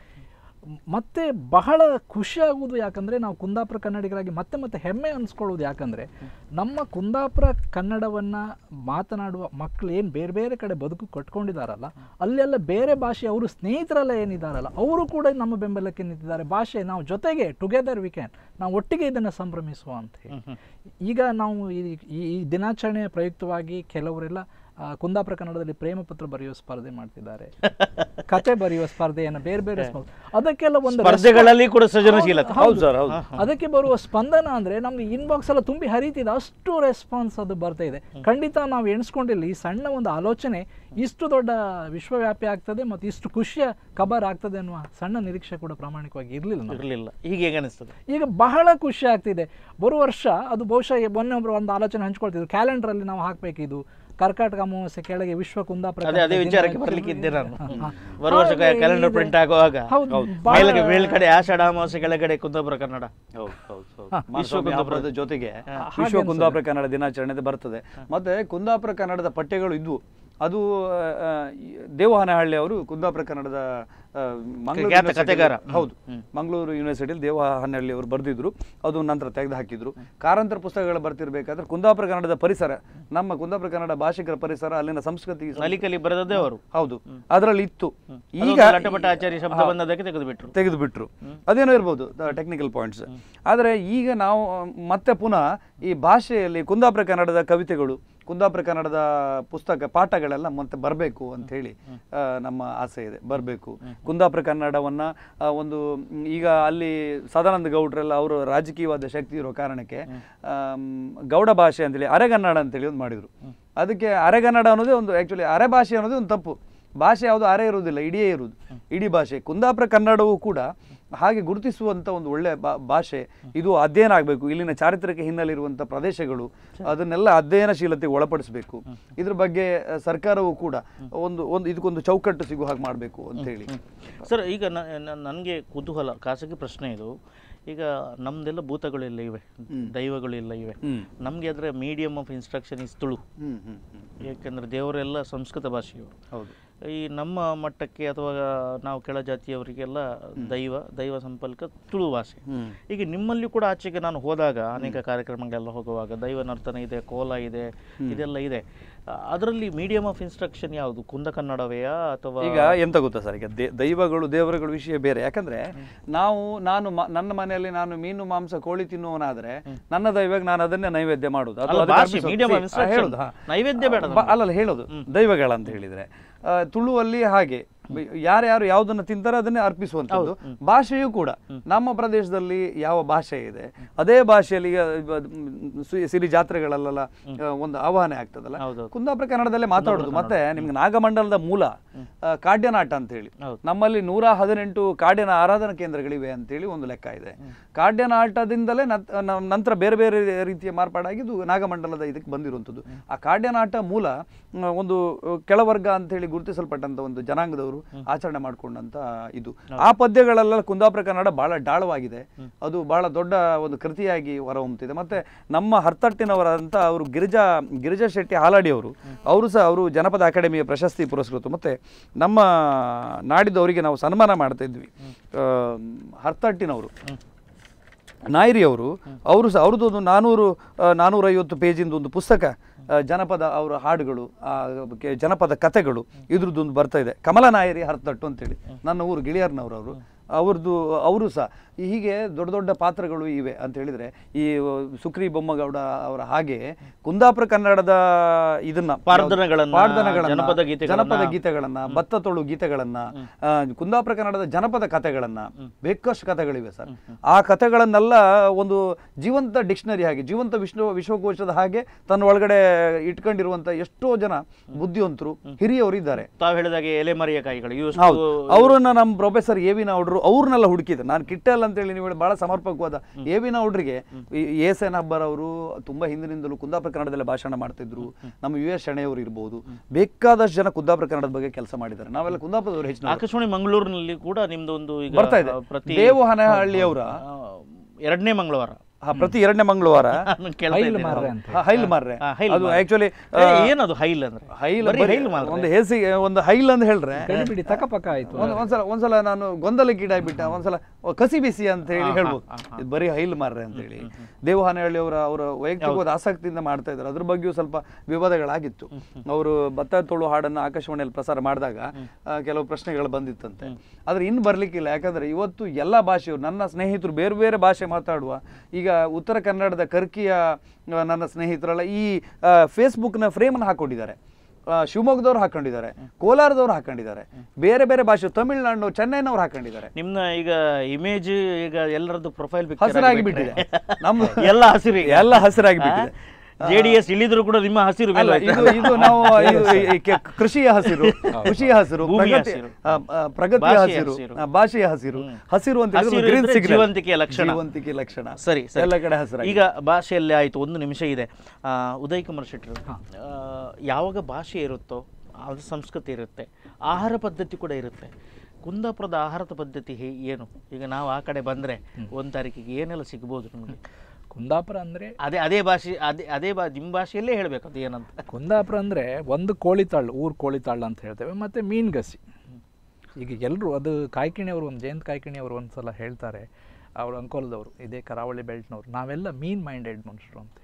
ಮತ್ತೆ ಬಹಳ ಖುಷಿ ಆಗುವುದು ಯಾಕಂದರೆ ನಾವು ಕುಂದಾಪುರ ಕನ್ನಡಿಗರಾಗಿ ಮತ್ತೆ ಮತ್ತೆ ಹೆಮ್ಮೆ ಅನಿಸ್ಕೊಳ್ಳೋದು ಯಾಕಂದರೆ ನಮ್ಮ ಕುಂದಾಪುರ ಕನ್ನಡವನ್ನು ಮಾತನಾಡುವ ಮಕ್ಕಳು ಏನು ಬೇರೆ ಬೇರೆ ಕಡೆ ಬದುಕು ಕಟ್ಕೊಂಡಿದ್ದಾರಲ್ಲ ಅಲ್ಲೆಲ್ಲ ಬೇರೆ ಭಾಷೆ ಅವರು ಸ್ನೇಹಿತರೆಲ್ಲ ಏನಿದ್ದಾರಲ್ಲ ಅವರು ಕೂಡ ನಮ್ಮ ಬೆಂಬಲಕ್ಕೆ ನಿಂತಿದ್ದಾರೆ ಭಾಷೆ ನಾವು ಜೊತೆಗೆ ಟುಗೆದರ್ ವಿ ಕ್ಯಾನ್ ನಾವು ಒಟ್ಟಿಗೆ ಇದನ್ನು ಸಂಭ್ರಮಿಸುವ ಅಂತ ಹೇಳಿ ಈಗ ನಾವು ಈ- ಈ ಈ ದಿನಾಚರಣೆಯ ಪ್ರಯುಕ್ತವಾಗಿ ಕೆಲವರೆಲ್ಲ ಆ, ಕುಂದಾಪುರ ಕನ್ನಡದಲ್ಲಿ ಪ್ರೇಮ ಪತ್ರ ಬರೆಯುವ ಸ್ಪರ್ಧೆ ಮಾಡ್ತಿದ್ದಾರೆ ಕತೆ ಬರೆಯುವ ಸ್ಪರ್ಧೆಯನ್ನು ಬೇರೆ ಬೇರೆ ಸ್ಪರ್ಧೆ ಅದಕ್ಕೆಲ್ಲ ಒಂದು ಸ್ಪರ್ಧೆಗಳಲ್ಲಿ ಕೂಡ ಸೃಜನಶೀಲತೆ ಹೌದು ಸರ್ ಹೌದು ಅದಕ್ಕೆ ಬರುವ ಸ್ಪಂದನ ಅಂದ್ರೆ ನಮ್ದು ಇನ್ಬಾಕ್ಸ್ ಎಲ್ಲ ತುಂಬಿ ಹರಿತಿದೆ ಅಷ್ಟು ರೆಸ್ಪಾನ್ಸ್ ಅದು ಬರ್ತಾ ಇದೆ ಖಂಡಿತ ನಾವು ಎಣಿಸ್ಕೊಂಡಿಲ್ಲ ಈ ಸಣ್ಣ ಒಂದು ಆಲೋಚನೆ ಇಷ್ಟು ದೊಡ್ಡ ವಿಶ್ವವ್ಯಾಪಿ ಆಗ್ತದೆ ಮತ್ತು ಇಷ್ಟು ಖುಷಿಯ ಕಬರ್ ಆಗ್ತದೆ ಅನ್ನುವ ಸಣ್ಣ ನಿರೀಕ್ಷೆ ಕೂಡ ಪ್ರಾಮಾಣಿಕವಾಗಿ ಇರಲಿಲ್ಲ ನಾವು ಇರಲಿಲ್ಲ ಈಗ ಹೇಗೆ ಅನಿಸ್ತದೆ ಈಗ ಬಹಳ ಖುಷಿ ಆಗ್ತಿದೆ ಬರುವ ವರ್ಷ ಅದು ಬಹುಶಃ ಮೊನ್ನೆ ಒಬ್ರು ಒಂದು ಆಲೋಚನೆ ಹಂಚ್ಕೊಳ್ತಿದ್ರು ಕ್ಯಾಲೆಂಡರ್ ಅಲ್ಲಿ ನಾವು ಹಾಕ್ಬೇಕು ಇದು ಕರ್ಕಾಟಕ ಅಮಾವಾಸ್ಯೆ ಕೆಳಗೆ ವಿಶ್ವ ಕುಂದಾಪುರ ಅದೇ ಅದೇ ಕನ್ನಡ ವಿಚಾರಕ್ಕೆ ದಿನ- ಬರ್ಲಿಕ್ಕೆ ಇದ್ದೆ ನಾನು ಹಾ, ಹಾ. ಬರುವ ವರ್ಷ ಹಾಗೆ ಕ್ಯಾಲೆಂಡರ್ ಇದೆ. ಪ್ರಿಂಟ್ ಆಗುವಾಗ ಹೌದು, ಬಹಳ- ಮೇಲ್ಗೆ ಮೇಲ್ಗಡೆ ಆಷಾಢ ಅಮಾವಾಸ್ಯೆ ಕೆಳಗಡೆ ಕುಂದಾಪುರ ಕನ್ನಡ ಹೌದು ಹೌದು ಹೌದು ಹಾ. ವಿಶ್ವ ಕುಂದಾಪುರದ ಜೊತೆಗೆ ಹಾಗೆ ವಿಶ್ವ ಅನ್ಸುತ್ತೆ. ಕುಂದಾಪುರ ಕನ್ನಡ ದಿನಾಚರಣೆ ಅಂತ ಬರ್ತದೆ ಮತ್ತೆ ಕುಂದಾಪುರ ಕನ್ನಡದ ಪಠ್ಯಗಳು ಇದ್ವು ಅದು ಆ, ಆ, ಈ ದೇವಹನಹಳ್ಳಿ ಅವರು ಕುಂದಾಪುರ ಕನ್ನಡದ ಆ, ಮಂಗಳೂರು ಖ್ಯಾತ ಯೂನಿವರ್ಸಿಟಿ- ಕಥೆಗಾರ. ಹ್ಮ್. ಹೌದು ಹ್ಮ್. ಮಂಗಳೂರು ಯೂನಿವರ್ಸಿಟಿಯಲ್ಲಿ ದೇವಹನಹಳ್ಳಿ ಅವರು ಬರೆದಿದ್ರು ಅದು ನಂತರ ತೆಗೆದು ಹಾಕಿದ್ರು ಕಾರಂತರ ಪುಸ್ತಕಗಳು ಬರ್ತಿರ್ಬೇಕಾದ್ರೆ ಕುಂದಾಪುರ ಕನ್ನಡದ ಪರಿಸರ ನಮ್ಮ ಕುಂದಾಪುರ ಕನ್ನಡ ಭಾಷಿಕರ ಪರಿಸರ ಅಲ್ಲಿನ ಸಂಸ್ಕೃತಿ ನಲಿಕಲಿ ಬರೆದದ್ದೇ ಅವರು ಹೌದು ಅದರಲ್ಲಿ ಇತ್ತು ಈಗ ಈಗ ಲಟಪಟ ಆಚಾರ್ಯ ಶಬ್ದ ಬಂದದಕ್ಕೆ ತೆಗೆದು ಬಿಟ್ರು ತೆಗೆದು ಬಿಟ್ರು ಅದೇನೋ ಇರ್ಬೋದು ಟೆಕ್ನಿಕಲ್ ಪಾಯಿಂಟ್ಸ್ ಆದರೆ ಈಗ ನಾವು ಮತ್ತೆ ಪುನಃ ಈ ಭಾಷೆಯಲ್ಲಿ ಕುಂದಾಪುರ ಕನ್ನಡದ ಕವಿತೆಗಳು ಕುಂದಾಪುರ ಕನ್ನಡದ ಪುಸ್ತಕ ಪಾಠಗಳೆಲ್ಲ ಮತ್ತೆ ಬರಬೇಕು ಅಂತ ಹೇಳಿ ಆ, ನಮ್ಮ ಆಸೆ ಇದೆ ಬರಬೇಕು ಕುಂದಾಪುರ ಕನ್ನಡವನ್ನ ಆ, ಒಂದು ಮ್, ಈಗ ಅಲ್ಲಿ ಸದಾನಂದ ಗೌಡ್ರೆಲ್ಲ ಅವರು ರಾಜಕೀಯವಾದ ಶಕ್ತಿ ಇರೋ ಕಾರಣಕ್ಕೆ ಆಮ್, ಗೌಡ ಭಾಷೆ ಅಂತೇಳಿ ಅರೆಗನ್ನಡ ಅಂತೇಳಿ ಒಂದು ಮಾಡಿದ್ರು ಅದಕ್ಕೆ ಅರೆಗನ್ನಡ ಅನ್ನೋದೇ ಒಂದು ಆ್ಯಕ್ಚುಲಿ ಅರೆ ಭಾಷೆ ಅನ್ನೋದೇ ಒಂದು ತಪ್ಪು ಭಾಷೆ ಯಾವುದು ಅರೆ ಇರುವುದಿಲ್ಲ ಇಡಿಯೇ ಇರುವುದು ಇಡೀ ಭಾಷೆ ಕುಂದಾಪುರ ಕನ್ನಡವೂ ಕೂಡ ಹಾಗೆ ಗುರುತಿಸುವಂಥ ಒಂದು ಒಳ್ಳೆ ಬಾ- ಭಾಷೆ ಇದು ಅಧ್ಯಯನ ಆಗಬೇಕು ಇಲ್ಲಿನ ಚಾರಿತ್ರಿಕ ಹಿನ್ನೆಲೆ ಇರುವಂಥ ಪ್ರದೇಶಗಳು ಅದನ್ನೆಲ್ಲ ಅಧ್ಯಯನಶೀಲತೆಗೆ ಒಳಪಡಿಸಬೇಕು ಇದ್ರ ಬಗ್ಗೆ ಆ, ಸರ್ಕಾರವು ಕೂಡ ಒಂದು ಒಂದು ಇದಕ್ಕೊಂದು ಚೌಕಟ್ಟು ಸಿಗುವ ಹಾಗೆ ಮಾಡಬೇಕು ಅಂತೇಳಿ ಸರ್ ಈಗ ನನಗೆ ಕುತೂಹಲ ಖಾಸಗಿ ಪ್ರಶ್ನೆ ಇದು ಈಗ ನಮ್ದೆಲ್ಲ ಭೂತಗಳೆಲ್ಲ ಇವೆ ದೈವಗಳೆಲ್ಲ ಇವೆ ಹ್ಮ್. ನಮಗೆ ಅದರ medium of instruction is Tulu ಹ್ಮ್ ಹ್ಮ್ ಹ್ಮ್ ಏಕೆಂದರೆ ದೇವರೆಲ್ಲ ಸಂಸ್ಕೃತ ಭಾಷೆಯವರು ಹೌದು ಈ ನಮ್ಮ ಮಟ್ಟಕ್ಕೆ ಅಥವಾ ನಾವು ಕೆಳಜಾತಿಯವರಿಗೆಲ್ಲ ದೈವ ದೈವ ಸಂಪರ್ಕ ತುಳು ಭಾಷೆ ಹ್ಮ್ ಈಗ ನಿಮ್ಮಲ್ಲಿ ಕೂಡ ಆಚೆಗೆ ನಾನು ಹೋದಾಗ ಅನೇಕ ಕಾರ್ಯಕ್ರಮಗಳೆಲ್ಲ ಹೋಗುವಾಗ ದೈವ ನರ್ತನ ಇದೆ ಕೋಲ ಇದೆ ಇದೆಲ್ಲ ಇದೆ ಅದರಲ್ಲಿ ಮೀಡಿಯಮ್ ಆಫ್ ಇನ್ಸ್ಟ್ರಕ್ಷನ್ ಯಾವುದು ಕುಂದ ಕನ್ನಡವೆಯಾ ಅಥವಾ ಈಗ ಎಂತ ಗೊತ್ತಾ ಸರ್ ಈಗ ದೇ- ದೈವಗಳು ದೇವರುಗಳ ವಿಷಯ ಬೇರೆ ಯಾಕಂದ್ರೆ ನಾವು ನಾನು ಮ- ನನ್ನ ಮನೆಯಲ್ಲಿ ನಾನು ಮೀನು ಮಾಂಸ ಕೋಳಿ ತಿನ್ನುವನಾದ್ರೆ ನನ್ನ ದೈವಕ್ಕೆ ನಾನು ಅದನ್ನೇ ನೈವೇದ್ಯ ಮಾಡುದು ಅಥವಾ ಅಲ್ಲ, ಅದಕ್ಕೆ ಭಾಷೆ, ಅರ್ಪಿಸೋದು. medium of See, instruction. ಹೇಳುದು, ಹಾ. ನೈವೇದ್ಯ ಬೇಡ ಬ- ಅಲ್ಲಲ್ಲ ಹೇಳೋದು ದೈವಗಳಂತ ಹೇಳಿದ್ರೆ ಆ, ತುಳುವಲ್ಲಿ ಹಾಗೆ ಬ- ಯಾರ್ಯಾರು ಯಾವುದನ್ನ ತಿಂತಾರೆ ಅದನ್ನೇ ಅರ್ಪಿಸುವಂಥದ್ದು ಭಾಷೆಯೂ ಕೂಡ ನಮ್ಮ ಪ್ರದೇಶದಲ್ಲಿ ಯಾವ ಭಾಷೆ ಇದೆ ಅದೇ ಭಾಷೆಯಲ್ಲಿ ಈಗ ಬ- ಮ್, ಸು- ಸಿರಿ ಜಾತ್ರೆಗಳಲ್ಲೆಲ್ಲ ಆ, ಒಂದು ಆವಾಹನೆ ಆಗ್ತದಲ್ಲ ಹೌದೌದು. ಕುಂದಾಪುರ ಕನ್ನಡದಲ್ಲೇ ಮಾತಾಡೋದು ಮತ್ತೆ ನಿಮ್ಗೆ ನಾಗಮಂಡಲದ ಮೂಲ ಆ, ಕಾಡ್ಯನಾಟ ಅಂತ ಹೇಳಿ ಹೌದು. ನಮ್ಮಲ್ಲಿ ನೂರ ಹದಿನೆಂಟು ಕಾಡ್ಯನ ಆರಾಧನಾ ಕೇಂದ್ರಗಳಿವೆ ಅಂತೇಳಿ ಒಂದು ಲೆಕ್ಕ ಇದೆ ಕಾಡ್ಯನಾಟದಿಂದಲೇ ನತ್- ನ- ನಂತರ ಬೇರೆ ಬೇರೆ ರೀತಿಯ ಮಾರ್ಪಾಡಾಗಿದ್ದು ನಾಗಮಂಡಲದ ಇದಕ್ಕೆ ಬಂದಿರುವಂಥದ್ದು ಆ ಕಾಡ್ಯನಾಟ ಮೂಲ ಮ್, ಒಂದು ಕೆಳವರ್ಗ ಅಂತೇಳಿ ಗುರುತಿಸಲ್ಪಟ್ಟಂತ ಒಂದು ಜನಾಂಗದವರು ಆಚರಣೆ ಮಾಡಿಕೊಂಡಂತ ಇದು ಆ ಪದ್ಯಗಳೆಲ್ಲ ಕುಂದಾಪುರ ಕನ್ನಡ ಬಹಳ ಡಾಳವಾಗಿದೆ ಅದು ಬಹಳ ದೊಡ್ಡ ಒಂದು ಕೃತಿಯಾಗಿ ಹೊರಹೊಮ್ಮುತ್ತಿದೆ ಮತ್ತೆ ನಮ್ಮ ಹರ್ತಟ್ಟಿನವರಂತ ಅವರು ಗಿರಿಜಾ ಗಿರಿಜಾ ಶೆಟ್ಟಿ ಹಾಲಾಡಿ ಅವರು ಅವರು ಸಹ ಅವರು ಜನಪದ ಅಕಾಡೆಮಿಯ ಪ್ರಶಸ್ತಿ ಪುರಸ್ಕೃತ ಮತ್ತೆ ನಮ್ಮ ನಾಡಿದ್ದವರಿಗೆ ನಾವು ಸನ್ಮಾನ ಮಾಡ್ತಾ ಇದ್ವಿ ಆ, ಹರ್ತಟ್ಟಿನವರು ನಾಯ್ರಿ ಅವರು ಅವರು ಸಹ ಅವ್ರದ್ದು ಒಂದು ನಾನೂರು ನಾನೂರೈವತ್ತು ಪೇಜಿಂದ ಒಂದು ಪುಸ್ತಕ ಆ, ಜನಪದ ಅವರ ಹಾಡುಗಳು ಆ, ಕೆ- ಜನಪದ ಕಥೆಗಳು ಇದ್ರದ್ದೊಂದು ಬರ್ತಾ ಇದೆ ಕಮಲ ನಾಯರಿ ಹರ್ತಟ್ಟು ಅಂತೇಳಿ ನನ್ನ ಊರು ಗಿಳಿಯರ್ನವ್ರು ಅವರು ಅವ್ರದ್ದು ಅವರು ಸಹ ಈ ಹೀಗೆ ದೊಡ್ಡ ದೊಡ್ಡ ಪಾತ್ರಗಳು ಇವೆ ಅಂತ ಹೇಳಿದ್ರೆ ಈ ಸುಕ್ರಿ ಬೊಮ್ಮಗೌಡ ಅವರ ಹಾಗೆ ಕುಂದಾಪುರ ಕನ್ನಡದ ಇದನ್ನ ಪಾರ್ಧನಗಳನ್ನ, ಪಾರ್ಧನಗಳನ್ನ, ಜನಪದ ಗೀತೆಗಳನ್ನ, ಜನಪದ ಗೀತೆಗಳನ್ನ ಭತ್ತ ತೊಳು ಗೀತೆಗಳನ್ನ ಆ, ಕುಂದಾಪುರ ಕನ್ನಡದ ಜನಪದ ಕಥೆಗಳನ್ನ ಬೇಕಷ್ಟು ಕಥೆಗಳಿವೆ ಸರ್ ಆ ಕಥೆಗಳನ್ನೆಲ್ಲ ಒಂದು ಜೀವಂತ ಡಿಕ್ಷನರಿ ಹಾಗೆ ಜೀವಂತ ವಿಶ್ವ ವಿಶ್ವಕೋಶದ ಹಾಗೆ ತನ್ನ ಒಳಗಡೆ ಇಟ್ಕೊಂಡಿರುವಂತ ಎಷ್ಟೋ ಜನ ಬುದ್ಧಿವಂತರು ಹಿರಿಯವರು ಇದ್ದಾರೆ ತಾವು ಹೇಳಿದಾಗೆ ಎಲೆಮರಿಯ ಕಾಯಿಗಳು ಇವು ಹೌದು ಅವರನ್ನ ನಮ್ಮ ಪ್ರೊಫೆಸರ್ ಎ ವಿ ನಾವ್ಡ್ರು ಅವ್ರನ್ನೆಲ್ಲ ಹುಡುಕಿದ್ರು ನಾನು ಕಿಟ್ಟಲ್ ಅಂತೇಳಿ ನೀವು ಹೇಳಿ ಬಹಳ ಸಮರ್ಪಕವಾದ ಎ ವಿ ನಾವ್ಡ್ರಿಗೆ ಎಸ್ ಎನ್ ಅಬ್ಬರ್ ಅವರು ತುಂಬಾ ಹಿಂದಿನಿಂದಲೂ ಕುಂದಾಪುರ ಕನ್ನಡದಲ್ಲಿ ಭಾಷಣ ಮಾಡ್ತಿದ್ರು ನಮ್ಮ ಯು ಎಸ್ ಶೆಣೆಯವರು ಇರ್ಬೋದು ಬೇಕಾದಷ್ಟು ಜನ ಕುಂದಾಪುರ ಕನ್ನಡದ ಬಗ್ಗೆ ಕೆಲಸ ಮಾಡಿದ್ದಾರೆ ನಾವೆಲ್ಲ ಕುಂದಾಪುರದವರು ಹೆಚ್ಚಿನ ಆಕಾಶವಾಣಿ ಮಂಗಳೂರಿನಲ್ಲಿ ಕೂಡ ನಿಮ್ದು ಒಂದು ಈಗ ಬರ್ತಾ ಇದೆ ಪ್ರತಿ ದೇವು ಹನಹಳ್ಳಿಯವರ ಆ, ಎರಡನೇ ಮಂಗಳವಾರ ಆ, ಪ್ರತಿ ಎರಡನೇ ಮಂಗಳವಾರ ನಾನು ಕೇಳ್ತಾ ಹೈಲ್ ಇದ್ದೇನೆ. ಮಾರ್ರೆ ಅಂತ ಹ, ಹೈಲ್ ಮಾರ್ರೆ ಆ, ಹೈಲ್ ಅದು ಮಾರ್ರೆ. ಆಕ್ಚುಲಿ ಏ, ಏನದು ಹೈಲ್ ಅಂದ್ರೆ ಹೈಲ್ ಬರೀ ಬರೀ ಹೈಲ್ ಮಾರ್ರೆ. ಒಂದು ಹೇಸಿಗೆ ಒಂದು ಹೈಲ್ ಅಂತ ಹೇಳ್ರೆ ಕಡಿಬಿಡಿ ತಕಪಕ ಆಯ್ತು ಒಂದ್- ಒಂದ್ಸಲ ಒಂದ್ಸಲ ನಾನು ಗೊಂದಲಕ್ಕೀಡಾಗ್ಬಿಟ್ಟ ಒಂದ್ಸಲ ಓ, ಕಸಿ ಬಿಸಿ ಅಂತ ಹೇಳಿ ಹೇಳ್ಬೋದು ಇದು ಬರೀ ಹೈಲ್ ಮಾರ್ರೆ ಅಂತ ಹೇಳಿ ದೇವಹಾನಹಳ್ಳಿ ಅವರ ಅವರ ವೈಯಕ್ತಿಕವಾದ ಆಸಕ್ತಿಯಿಂದ ಮಾಡ್ತಾ ಇದ್ದಾರೆ ಅದ್ರ ಬಗ್ಗೆಯೂ ಸ್ವಲ್ಪ ವಿವಾದಗಳಾಗಿತ್ತು ಅವರು ಭತ್ತ ತೊಳು ಹಾಡನ್ನು ಆಕಾಶವಾಣಿಯಲ್ಲಿ ಪ್ರಸಾರ ಮಾಡಿದಾಗ ಆ, ಕೆಲವು ಪ್ರಶ್ನೆಗಳು ಬಂದಿತ್ತಂತೆ ಆದ್ರೆ ಇನ್ನು ಬರ್ಲಿಕ್ಕಿಲ್ಲ ಯಾಕಂದ್ರೆ ಇವತ್ತು ಎಲ್ಲ ಭಾಷೆಯವರು ನನ್ನ ಸ್ನೇಹಿತರು ಬೇರೆ ಬೇರೆ ಭಾಷೆ ಮಾತಾಡುವ ಈಗ ಉತ್ತರ ಕನ್ನಡದ ಕರ್ಕಿಯ ಆ, ನನ್ನ ಸ್ನೇಹಿತರೆಲ್ಲ ಈ ಫೇಸ್ಬುಕ್ನ ಫ್ರೇಮನ್ನು ಹಾಕೊಂಡಿದ್ದಾರೆ ಆ, ಶಿವಮೊಗ್ಗದವ್ರು ಹಾಕೊಂಡಿದ್ದಾರೆ ಕೋಲಾರದವ್ರು ಹಾಕೊಂಡಿದ್ದಾರೆ ಬೇರೆ ಬೇರೆ ಭಾಷೆ ತಮಿಳ್ನಾಡು ಚೆನ್ನೈನವ್ರು ಹಾಕೊಂಡಿದ್ದಾರೆ ನಿಮ್ನ ಈಗ ಇಮೇಜ್ ಈಗ ಎಲ್ಲರದ್ದು ಪ್ರೊಫೈಲ್ ಹಸಿರಾಗಿ ಬಿಟ್ಟಿದೆ ನಮ್ಮ ಎಲ್ಲ ಹಸಿರು ಎಲ್ಲ ಹಸಿರಾಗಿ ಬಿಟ್ಟಿದೆ ಜೆ ಡಿ ಎಸ್ ಇಳಿದ್ರು ಕೂಡ ನಿಮ್ಮ ಹಸಿರು ಮೇಲೆ ಅಲ್ಲ, ಹೋಯ್ತು. ಇದು ಇದು ನಾವು ಇದು ಈ ಕೆ- ಕೃಷಿಯ ಹಸಿರು ಕೃಷಿಯ ಹಸಿರು ಭೂಮಿಯ ಪ್ರಗತಿ ಹಸಿರು. ಆ, ಆ, ಪ್ರಗತಿಯ ಭಾಷೆಯ ಹಸಿರು ಹಸಿರು. ಆ, ಭಾಷೆಯ ಹಸಿರು ಹಸಿರು ಅಂತ ಹೇಳಿದ್ರೆ ಹಸಿರು ಗ್ರೀನ್ ಇದ್ರೆ ಸಿಗ್ನಲ್ ಜೀವಂತಿಕೆಯ ಲಕ್ಷಣ. ಜೀವಂತಿಕೆ ಲಕ್ಷಣ ಸರಿ ಸರಿ ಎಲ್ಲ ಕಡೆ ಹಸಿರಾಗಿ ಈಗ ಭಾಷೆಯಲ್ಲಿ ಆಯ್ತು ಒಂದು ನಿಮಿಷ ಇದೆ ಆ, ಉದಯ್ ಕುಮಾರ್ ಶೆಟ್ಟರು ಆ, ಯಾವಾಗ ಭಾಷೆ ಇರುತ್ತೋ ಅದು ಸಂಸ್ಕೃತಿ ಇರುತ್ತೆ ಆಹಾರ ಪದ್ಧತಿ ಕೂಡ ಇರುತ್ತೆ ಕುಂದಾಪುರದ ಆಹಾರದ ಪದ್ಧತಿ ಹೇ ಏನು ಈಗ ನಾವು ಆ ಕಡೆ ಬಂದ್ರೆ ಒಂದು ತಾರೀಕಿಗೆ ಏನೆಲ್ಲ ಸಿಗ್ಬೋದು ನಮಗೆ ಕುಂದಾಪುರ ಅಂದ್ರೆ ಅದೇ ಅದೇ ಭಾಷೆ ಅದೇ ಅದೇ ಬಾ ನಿಮ್ಮ ಭಾಷೆಯಲ್ಲೇ ಹೇಳ್ಬೇಕು ಅದು ಏನಂತ ಕುಂದಾಪುರ ಅಂದ್ರೆ ಒಂದು ಕೋಳಿತಾಳು ಊರು ಕೋಳಿತಾಳು ಅಂತ ಹೇಳ್ತೇವೆ ಮತ್ತೆ ಮೀನ್ಗಸಿ ಈಗ ಎಲ್ಲರೂ ಅದು ಕಾಯ್ಕಿಣಿಯವರು ಒಂದು ಜಯಂತ್ ಕಾಯ್ಕಿಣಿಯವರು ಒಂದು ಸಲ ಹೇಳ್ತಾರೆ ಅವ್ರ ಅಂಕೋಲದವರು ಇದೇ ಕರಾವಳಿ ಬೆಲ್ಟ್ನವ್ರು ನಾವೆಲ್ಲ ಮೀನ್ ಮೈಂಡೆಡ್ ಮನುಷ್ಯರು ಅಂತ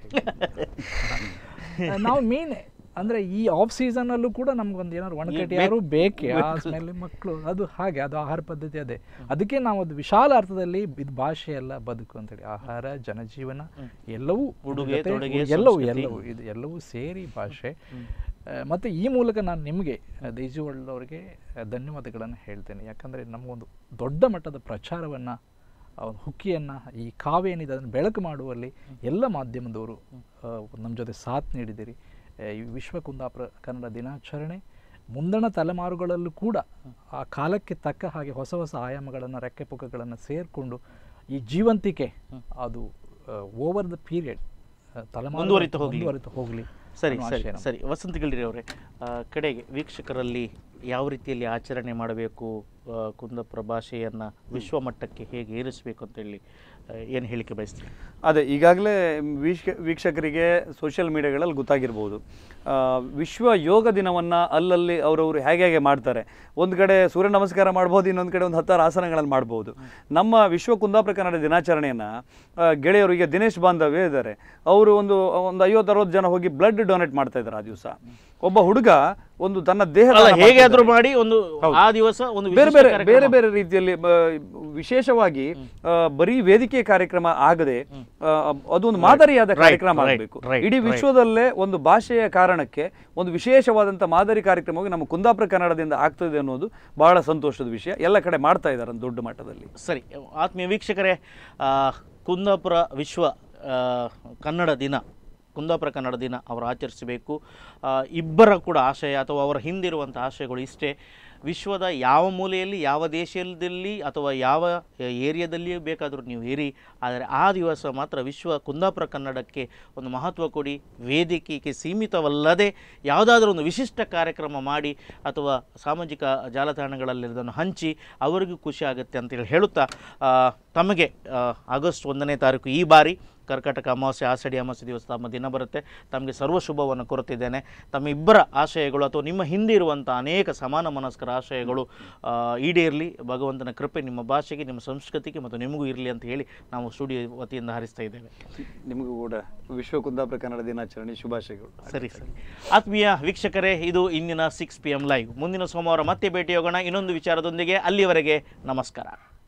ಹೇಳಿ ನಾವು ಮೀನೇ ಅಂದ್ರೆ ಈ ಆಫ್ ಸೀಸನಲ್ಲೂ ಕೂಡ ನಮ್ಗೊಂದು ಏನಾದ್ರು ಒಣಕಟ್ಟಿ ಯಾರು ಬೇಕೇ ಆ ಸ್ಮೆಲ್ ಮಕ್ಕಳು ಅದು ಹಾಗೆ ಅದು ಆಹಾರ ಪದ್ಧತಿ ಅದೇ ಅದಕ್ಕೆ ನಾವು ಅದು ವಿಶಾಲ ಅರ್ಥದಲ್ಲಿ ಇದು ಭಾಷೆ ಎಲ್ಲ ಬದುಕು ಅಂತೇಳಿ ಆಹಾರ ಜನಜೀವನ ಎಲ್ಲವೂ ಉಡುಗೆ, ಜೊತೆ ತೊಡುಗೆ, ಎಲ್ಲವೂ ಸಂಸ್ಕೃತಿ. ಎಲ್ಲವೂ ಇದು ಎಲ್ಲವೂ ಸೇರಿ ಭಾಷೆ ಆ, ಮತ್ತೆ ಈ ಮೂಲಕ ನಾನು ನಿಮಗೆ ದೇಜುವಳ್ಳ ಅವರಿಗೆ ಧನ್ಯವಾದಗಳನ್ನು ಹೇಳ್ತೇನೆ ಯಾಕಂದರೆ ನಮಗೊಂದು ದೊಡ್ಡ ಮಟ್ಟದ ಪ್ರಚಾರವನ್ನು ಹುಕ್ಕಿಯನ್ನು ಈ ಕಾವ್ಯ ಏನಿದೆ ಅದನ್ನು ಬೆಳಕು ಮಾಡುವಲ್ಲಿ ಎಲ್ಲ ಮಾಧ್ಯಮದವರು ನಮ್ಮ ಜೊತೆ ಸಾಥ್ ನೀಡಿದಿರಿ ಆ, ಈ ವಿಶ್ವ ಕುಂದಾಪುರ ಕನ್ನಡ ದಿನಾಚರಣೆ ಮುಂದಣ ತಲೆಮಾರುಗಳಲ್ಲೂ ಕೂಡ ಆ ಕಾಲಕ್ಕೆ ತಕ್ಕ ಹಾಗೆ ಹೊಸ ಹೊಸ ಆಯಾಮಗಳನ್ನು ರೆಕ್ಕೆ ಪುಕ್ಕಗಳನ್ನು ಸೇರಿಕೊಂಡು ಈ ಜೀವಂತಿಕೆ ಅದು ಓವರ್ ದ ಪೀರಿಯಡ್ ತಲೆಮಾರು ಮುಂದುವರಿತು ಹೋಗ್ಲಿ. ಮುಂದುವರಿತು ಹೋಗಲಿ ಸರಿ ಸರಿ ಸರಿ ವಸಂತ ಗಿಳಿರಿ ಅವರೇ ಆ, ಕಡೆಗೆ ವೀಕ್ಷಕರಲ್ಲಿ ಯಾವ ರೀತಿಯಲ್ಲಿ ಆಚರಣೆ ಮಾಡಬೇಕು ಆ, ಕುಂದಾಪುರ ಭಾಷೆಯನ್ನು ವಿಶ್ವ ಮಟ್ಟಕ್ಕೆ ಹೇಗೆ ಏರಿಸಬೇಕು ಅಂತೇಳಿ ಏನು ಹೇಳಿಕೆ ಬಯಸ್ತೀರಿ ಅದೇ ಈಗಾಗಲೇ ವೀಕ್ಷ ವೀಕ್ಷಕರಿಗೆ ಸೋಷಿಯಲ್ ಮೀಡಿಯಾಗಳಲ್ಲಿ ಗೊತ್ತಾಗಿರ್ಬೋದು ಆ, ವಿಶ್ವ ಯೋಗ ದಿನವನ್ನು ಅಲ್ಲಲ್ಲಿ ಅವರವರು ಹೇಗೆ ಹೇಗೆ ಮಾಡ್ತಾರೆ ಒಂದು ಕಡೆ ಸೂರ್ಯ ನಮಸ್ಕಾರ ಮಾಡ್ಬೋದು ಇನ್ನೊಂದು ಕಡೆ ಒಂದು ಹತ್ತಾರು ಆಸನಗಳಲ್ಲಿ ಮಾಡ್ಬೋದು ನಮ್ಮ ವಿಶ್ವ ಕುಂದಾಪುರ ಕನ್ನಡ ದಿನಾಚರಣೆಯನ್ನು ಗೆಳೆಯರು ಈಗ ದಿನೇಶ್ ಬಾಂಧವ್ಯ ಇದ್ದಾರೆ ಅವರು ಒಂದು ಒಂದು ಐವತ್ತು ಅರವತ್ತು ಜನ ಹೋಗಿ ಬ್ಲಡ್ ಡೊನೇಟ್ ಮಾಡ್ತಾ ಇದ್ದಾರೆ ಆ ದಿವಸ ಒಬ್ಬ ಹುಡುಗ ಒಂದು ತನ್ನ ದೇಹ ಅಲ್ಲ ದಾನ ಹೇಗಾದ್ರೂ ಮಾಡ್ತಿದ್ದಾನೆ. ಮಾಡಿ ಒಂದು ಆ ದಿವಸ ಒಂದು ಬೇರೆ ವಿಶಿಷ್ಟ ಬೇರೆ ಕಾರ್ಯಕ್ರಮ. ಬೇರೆ ಬೇರೆ ರೀತಿಯಲ್ಲಿ ಆ, ವಿಶೇಷವಾಗಿ ಆ, ಬರೀ ವೇದಿಕೆ ಕಾರ್ಯಕ್ರಮ ಆಗದೆ ಆ, ಅದೊಂದು ಮಾದರಿಯಾದ Right, ಕಾರ್ಯಕ್ರಮ right, ಆಗಬೇಕು right, ಇಡೀ right. ವಿಶ್ವದಲ್ಲೇ ಒಂದು ಭಾಷೆಯ ಕಾರಣಕ್ಕೆ ಒಂದು ವಿಶೇಷವಾದಂಥ ಮಾದರಿ ಕಾರ್ಯಕ್ರಮವಾಗಿ ನಮ್ಮ ಕುಂದಾಪುರ ಕನ್ನಡದಿಂದ ಆಗ್ತದೆ ಅನ್ನೋದು ಬಹಳ ಸಂತೋಷದ ವಿಷಯ ಎಲ್ಲ ಕಡೆ ಮಾಡ್ತಾ ಇದ್ದಾರೆ ಒಂದು ದೊಡ್ಡ ಮಟ್ಟದಲ್ಲಿ ಸರಿ ಆತ್ಮೀಯ ವೀಕ್ಷಕರೇ ಆ, ಕುಂದಾಪುರ ವಿಶ್ವ ಆ, ಕನ್ನಡ ದಿನ ಕುಂದಾಪುರ ಕನ್ನಡ ದಿನ ಅವರು ಆಚರಿಸಬೇಕು ಆ, ಇಬ್ಬರ ಕೂಡ ಆಶಯ ಅಥವಾ ಅವರ ಹಿಂದಿರುವಂಥ ಆಶಯಗಳು ಇಷ್ಟೇ ವಿಶ್ವದ ಯಾವ ಮೂಲೆಯಲ್ಲಿ ಯಾವ ದೇಶದಲ್ಲಿ ಅಥವಾ ಯಾವ ಏರಿಯಾದಲ್ಲಿಯೂ ಬೇಕಾದರೂ ನೀವು ಇರಿ ಆದರೆ ಆ ದಿವಸ ಮಾತ್ರ ವಿಶ್ವ ಕುಂದಾಪುರ ಕನ್ನಡಕ್ಕೆ ಒಂದು ಮಹತ್ವ ಕೊಡಿ ವೇದಿಕೆಗೆ ಸೀಮಿತವಲ್ಲದೆ ಯಾವುದಾದ್ರೂ ಒಂದು ವಿಶಿಷ್ಟ ಕಾರ್ಯಕ್ರಮ ಮಾಡಿ ಅಥವಾ ಸಾಮಾಜಿಕ ಜಾಲತಾಣಗಳಲ್ಲಿ ಅದನ್ನು ಹಂಚಿ ಅವರಿಗೂ ಖುಷಿ ಆಗುತ್ತೆ ಅಂತೇಳಿ ಹೇಳುತ್ತಾ ಆ, ತಮಗೆ ಆ, ಆಗಸ್ಟ್ ಒಂದನೇ ತಾರೀಕು ಈ ಬಾರಿ ಕರ್ಕಾಟಕ ಅಮಾವಾಸ್ಯೆ ಆಷಾಢಿ ಅಮಾವಾಸ್ಯೆ ದಿವಸ ತಮ್ಮ ದಿನ ಬರುತ್ತೆ ತಮಗೆ ಸರ್ವ ಶುಭವನ್ನು ಕೋರುತ್ತಿದ್ದೇನೆ ತಮ್ಮ ಇಬ್ಬರ ಆಶಯಗಳು ಅಥವಾ ನಿಮ್ಮ ಹಿಂದೆ ಇರುವಂಥ ಅನೇಕ ಸಮಾನ ಮನಸ್ಕರ ಆಶಯಗಳು ಆ, ಈಡೇರಲಿ ಭಗವಂತನ ಕೃಪೆ ನಿಮ್ಮ ಭಾಷೆಗೆ ನಿಮ್ಮ ಸಂಸ್ಕೃತಿಗೆ ಮತ್ತು ನಿಮಗೂ ಇರಲಿ ಅಂತ ಹೇಳಿ ನಾವು ಸ್ಟುಡಿಯೋ ವತಿಯಿಂದ ಹಾರಿಸ್ತಾ ಇದ್ದೇವೆ ನಿಮಗೂ ಕೂಡ ವಿಶ್ವ ಕುಂದಾಪುರ ಕನ್ನಡ ದಿನಾಚರಣೆ ಶುಭಾಶಯಗಳು ಸರಿ ಸರಿ ಆತ್ಮೀಯ ವೀಕ್ಷಕರೇ ಇದು ಇಂದಿನ ಸಿಕ್ಸ್ ಪಿ ಎಂ ಲೈವ್ ಮುಂದಿನ ಸೋಮವಾರ ಮತ್ತೆ ಭೇಟಿಯಾಗೋಣ ಇನ್ನೊಂದು ವಿಚಾರದೊಂದಿಗೆ ಅಲ್ಲಿಯವರೆಗೆ ನಮಸ್ಕಾರ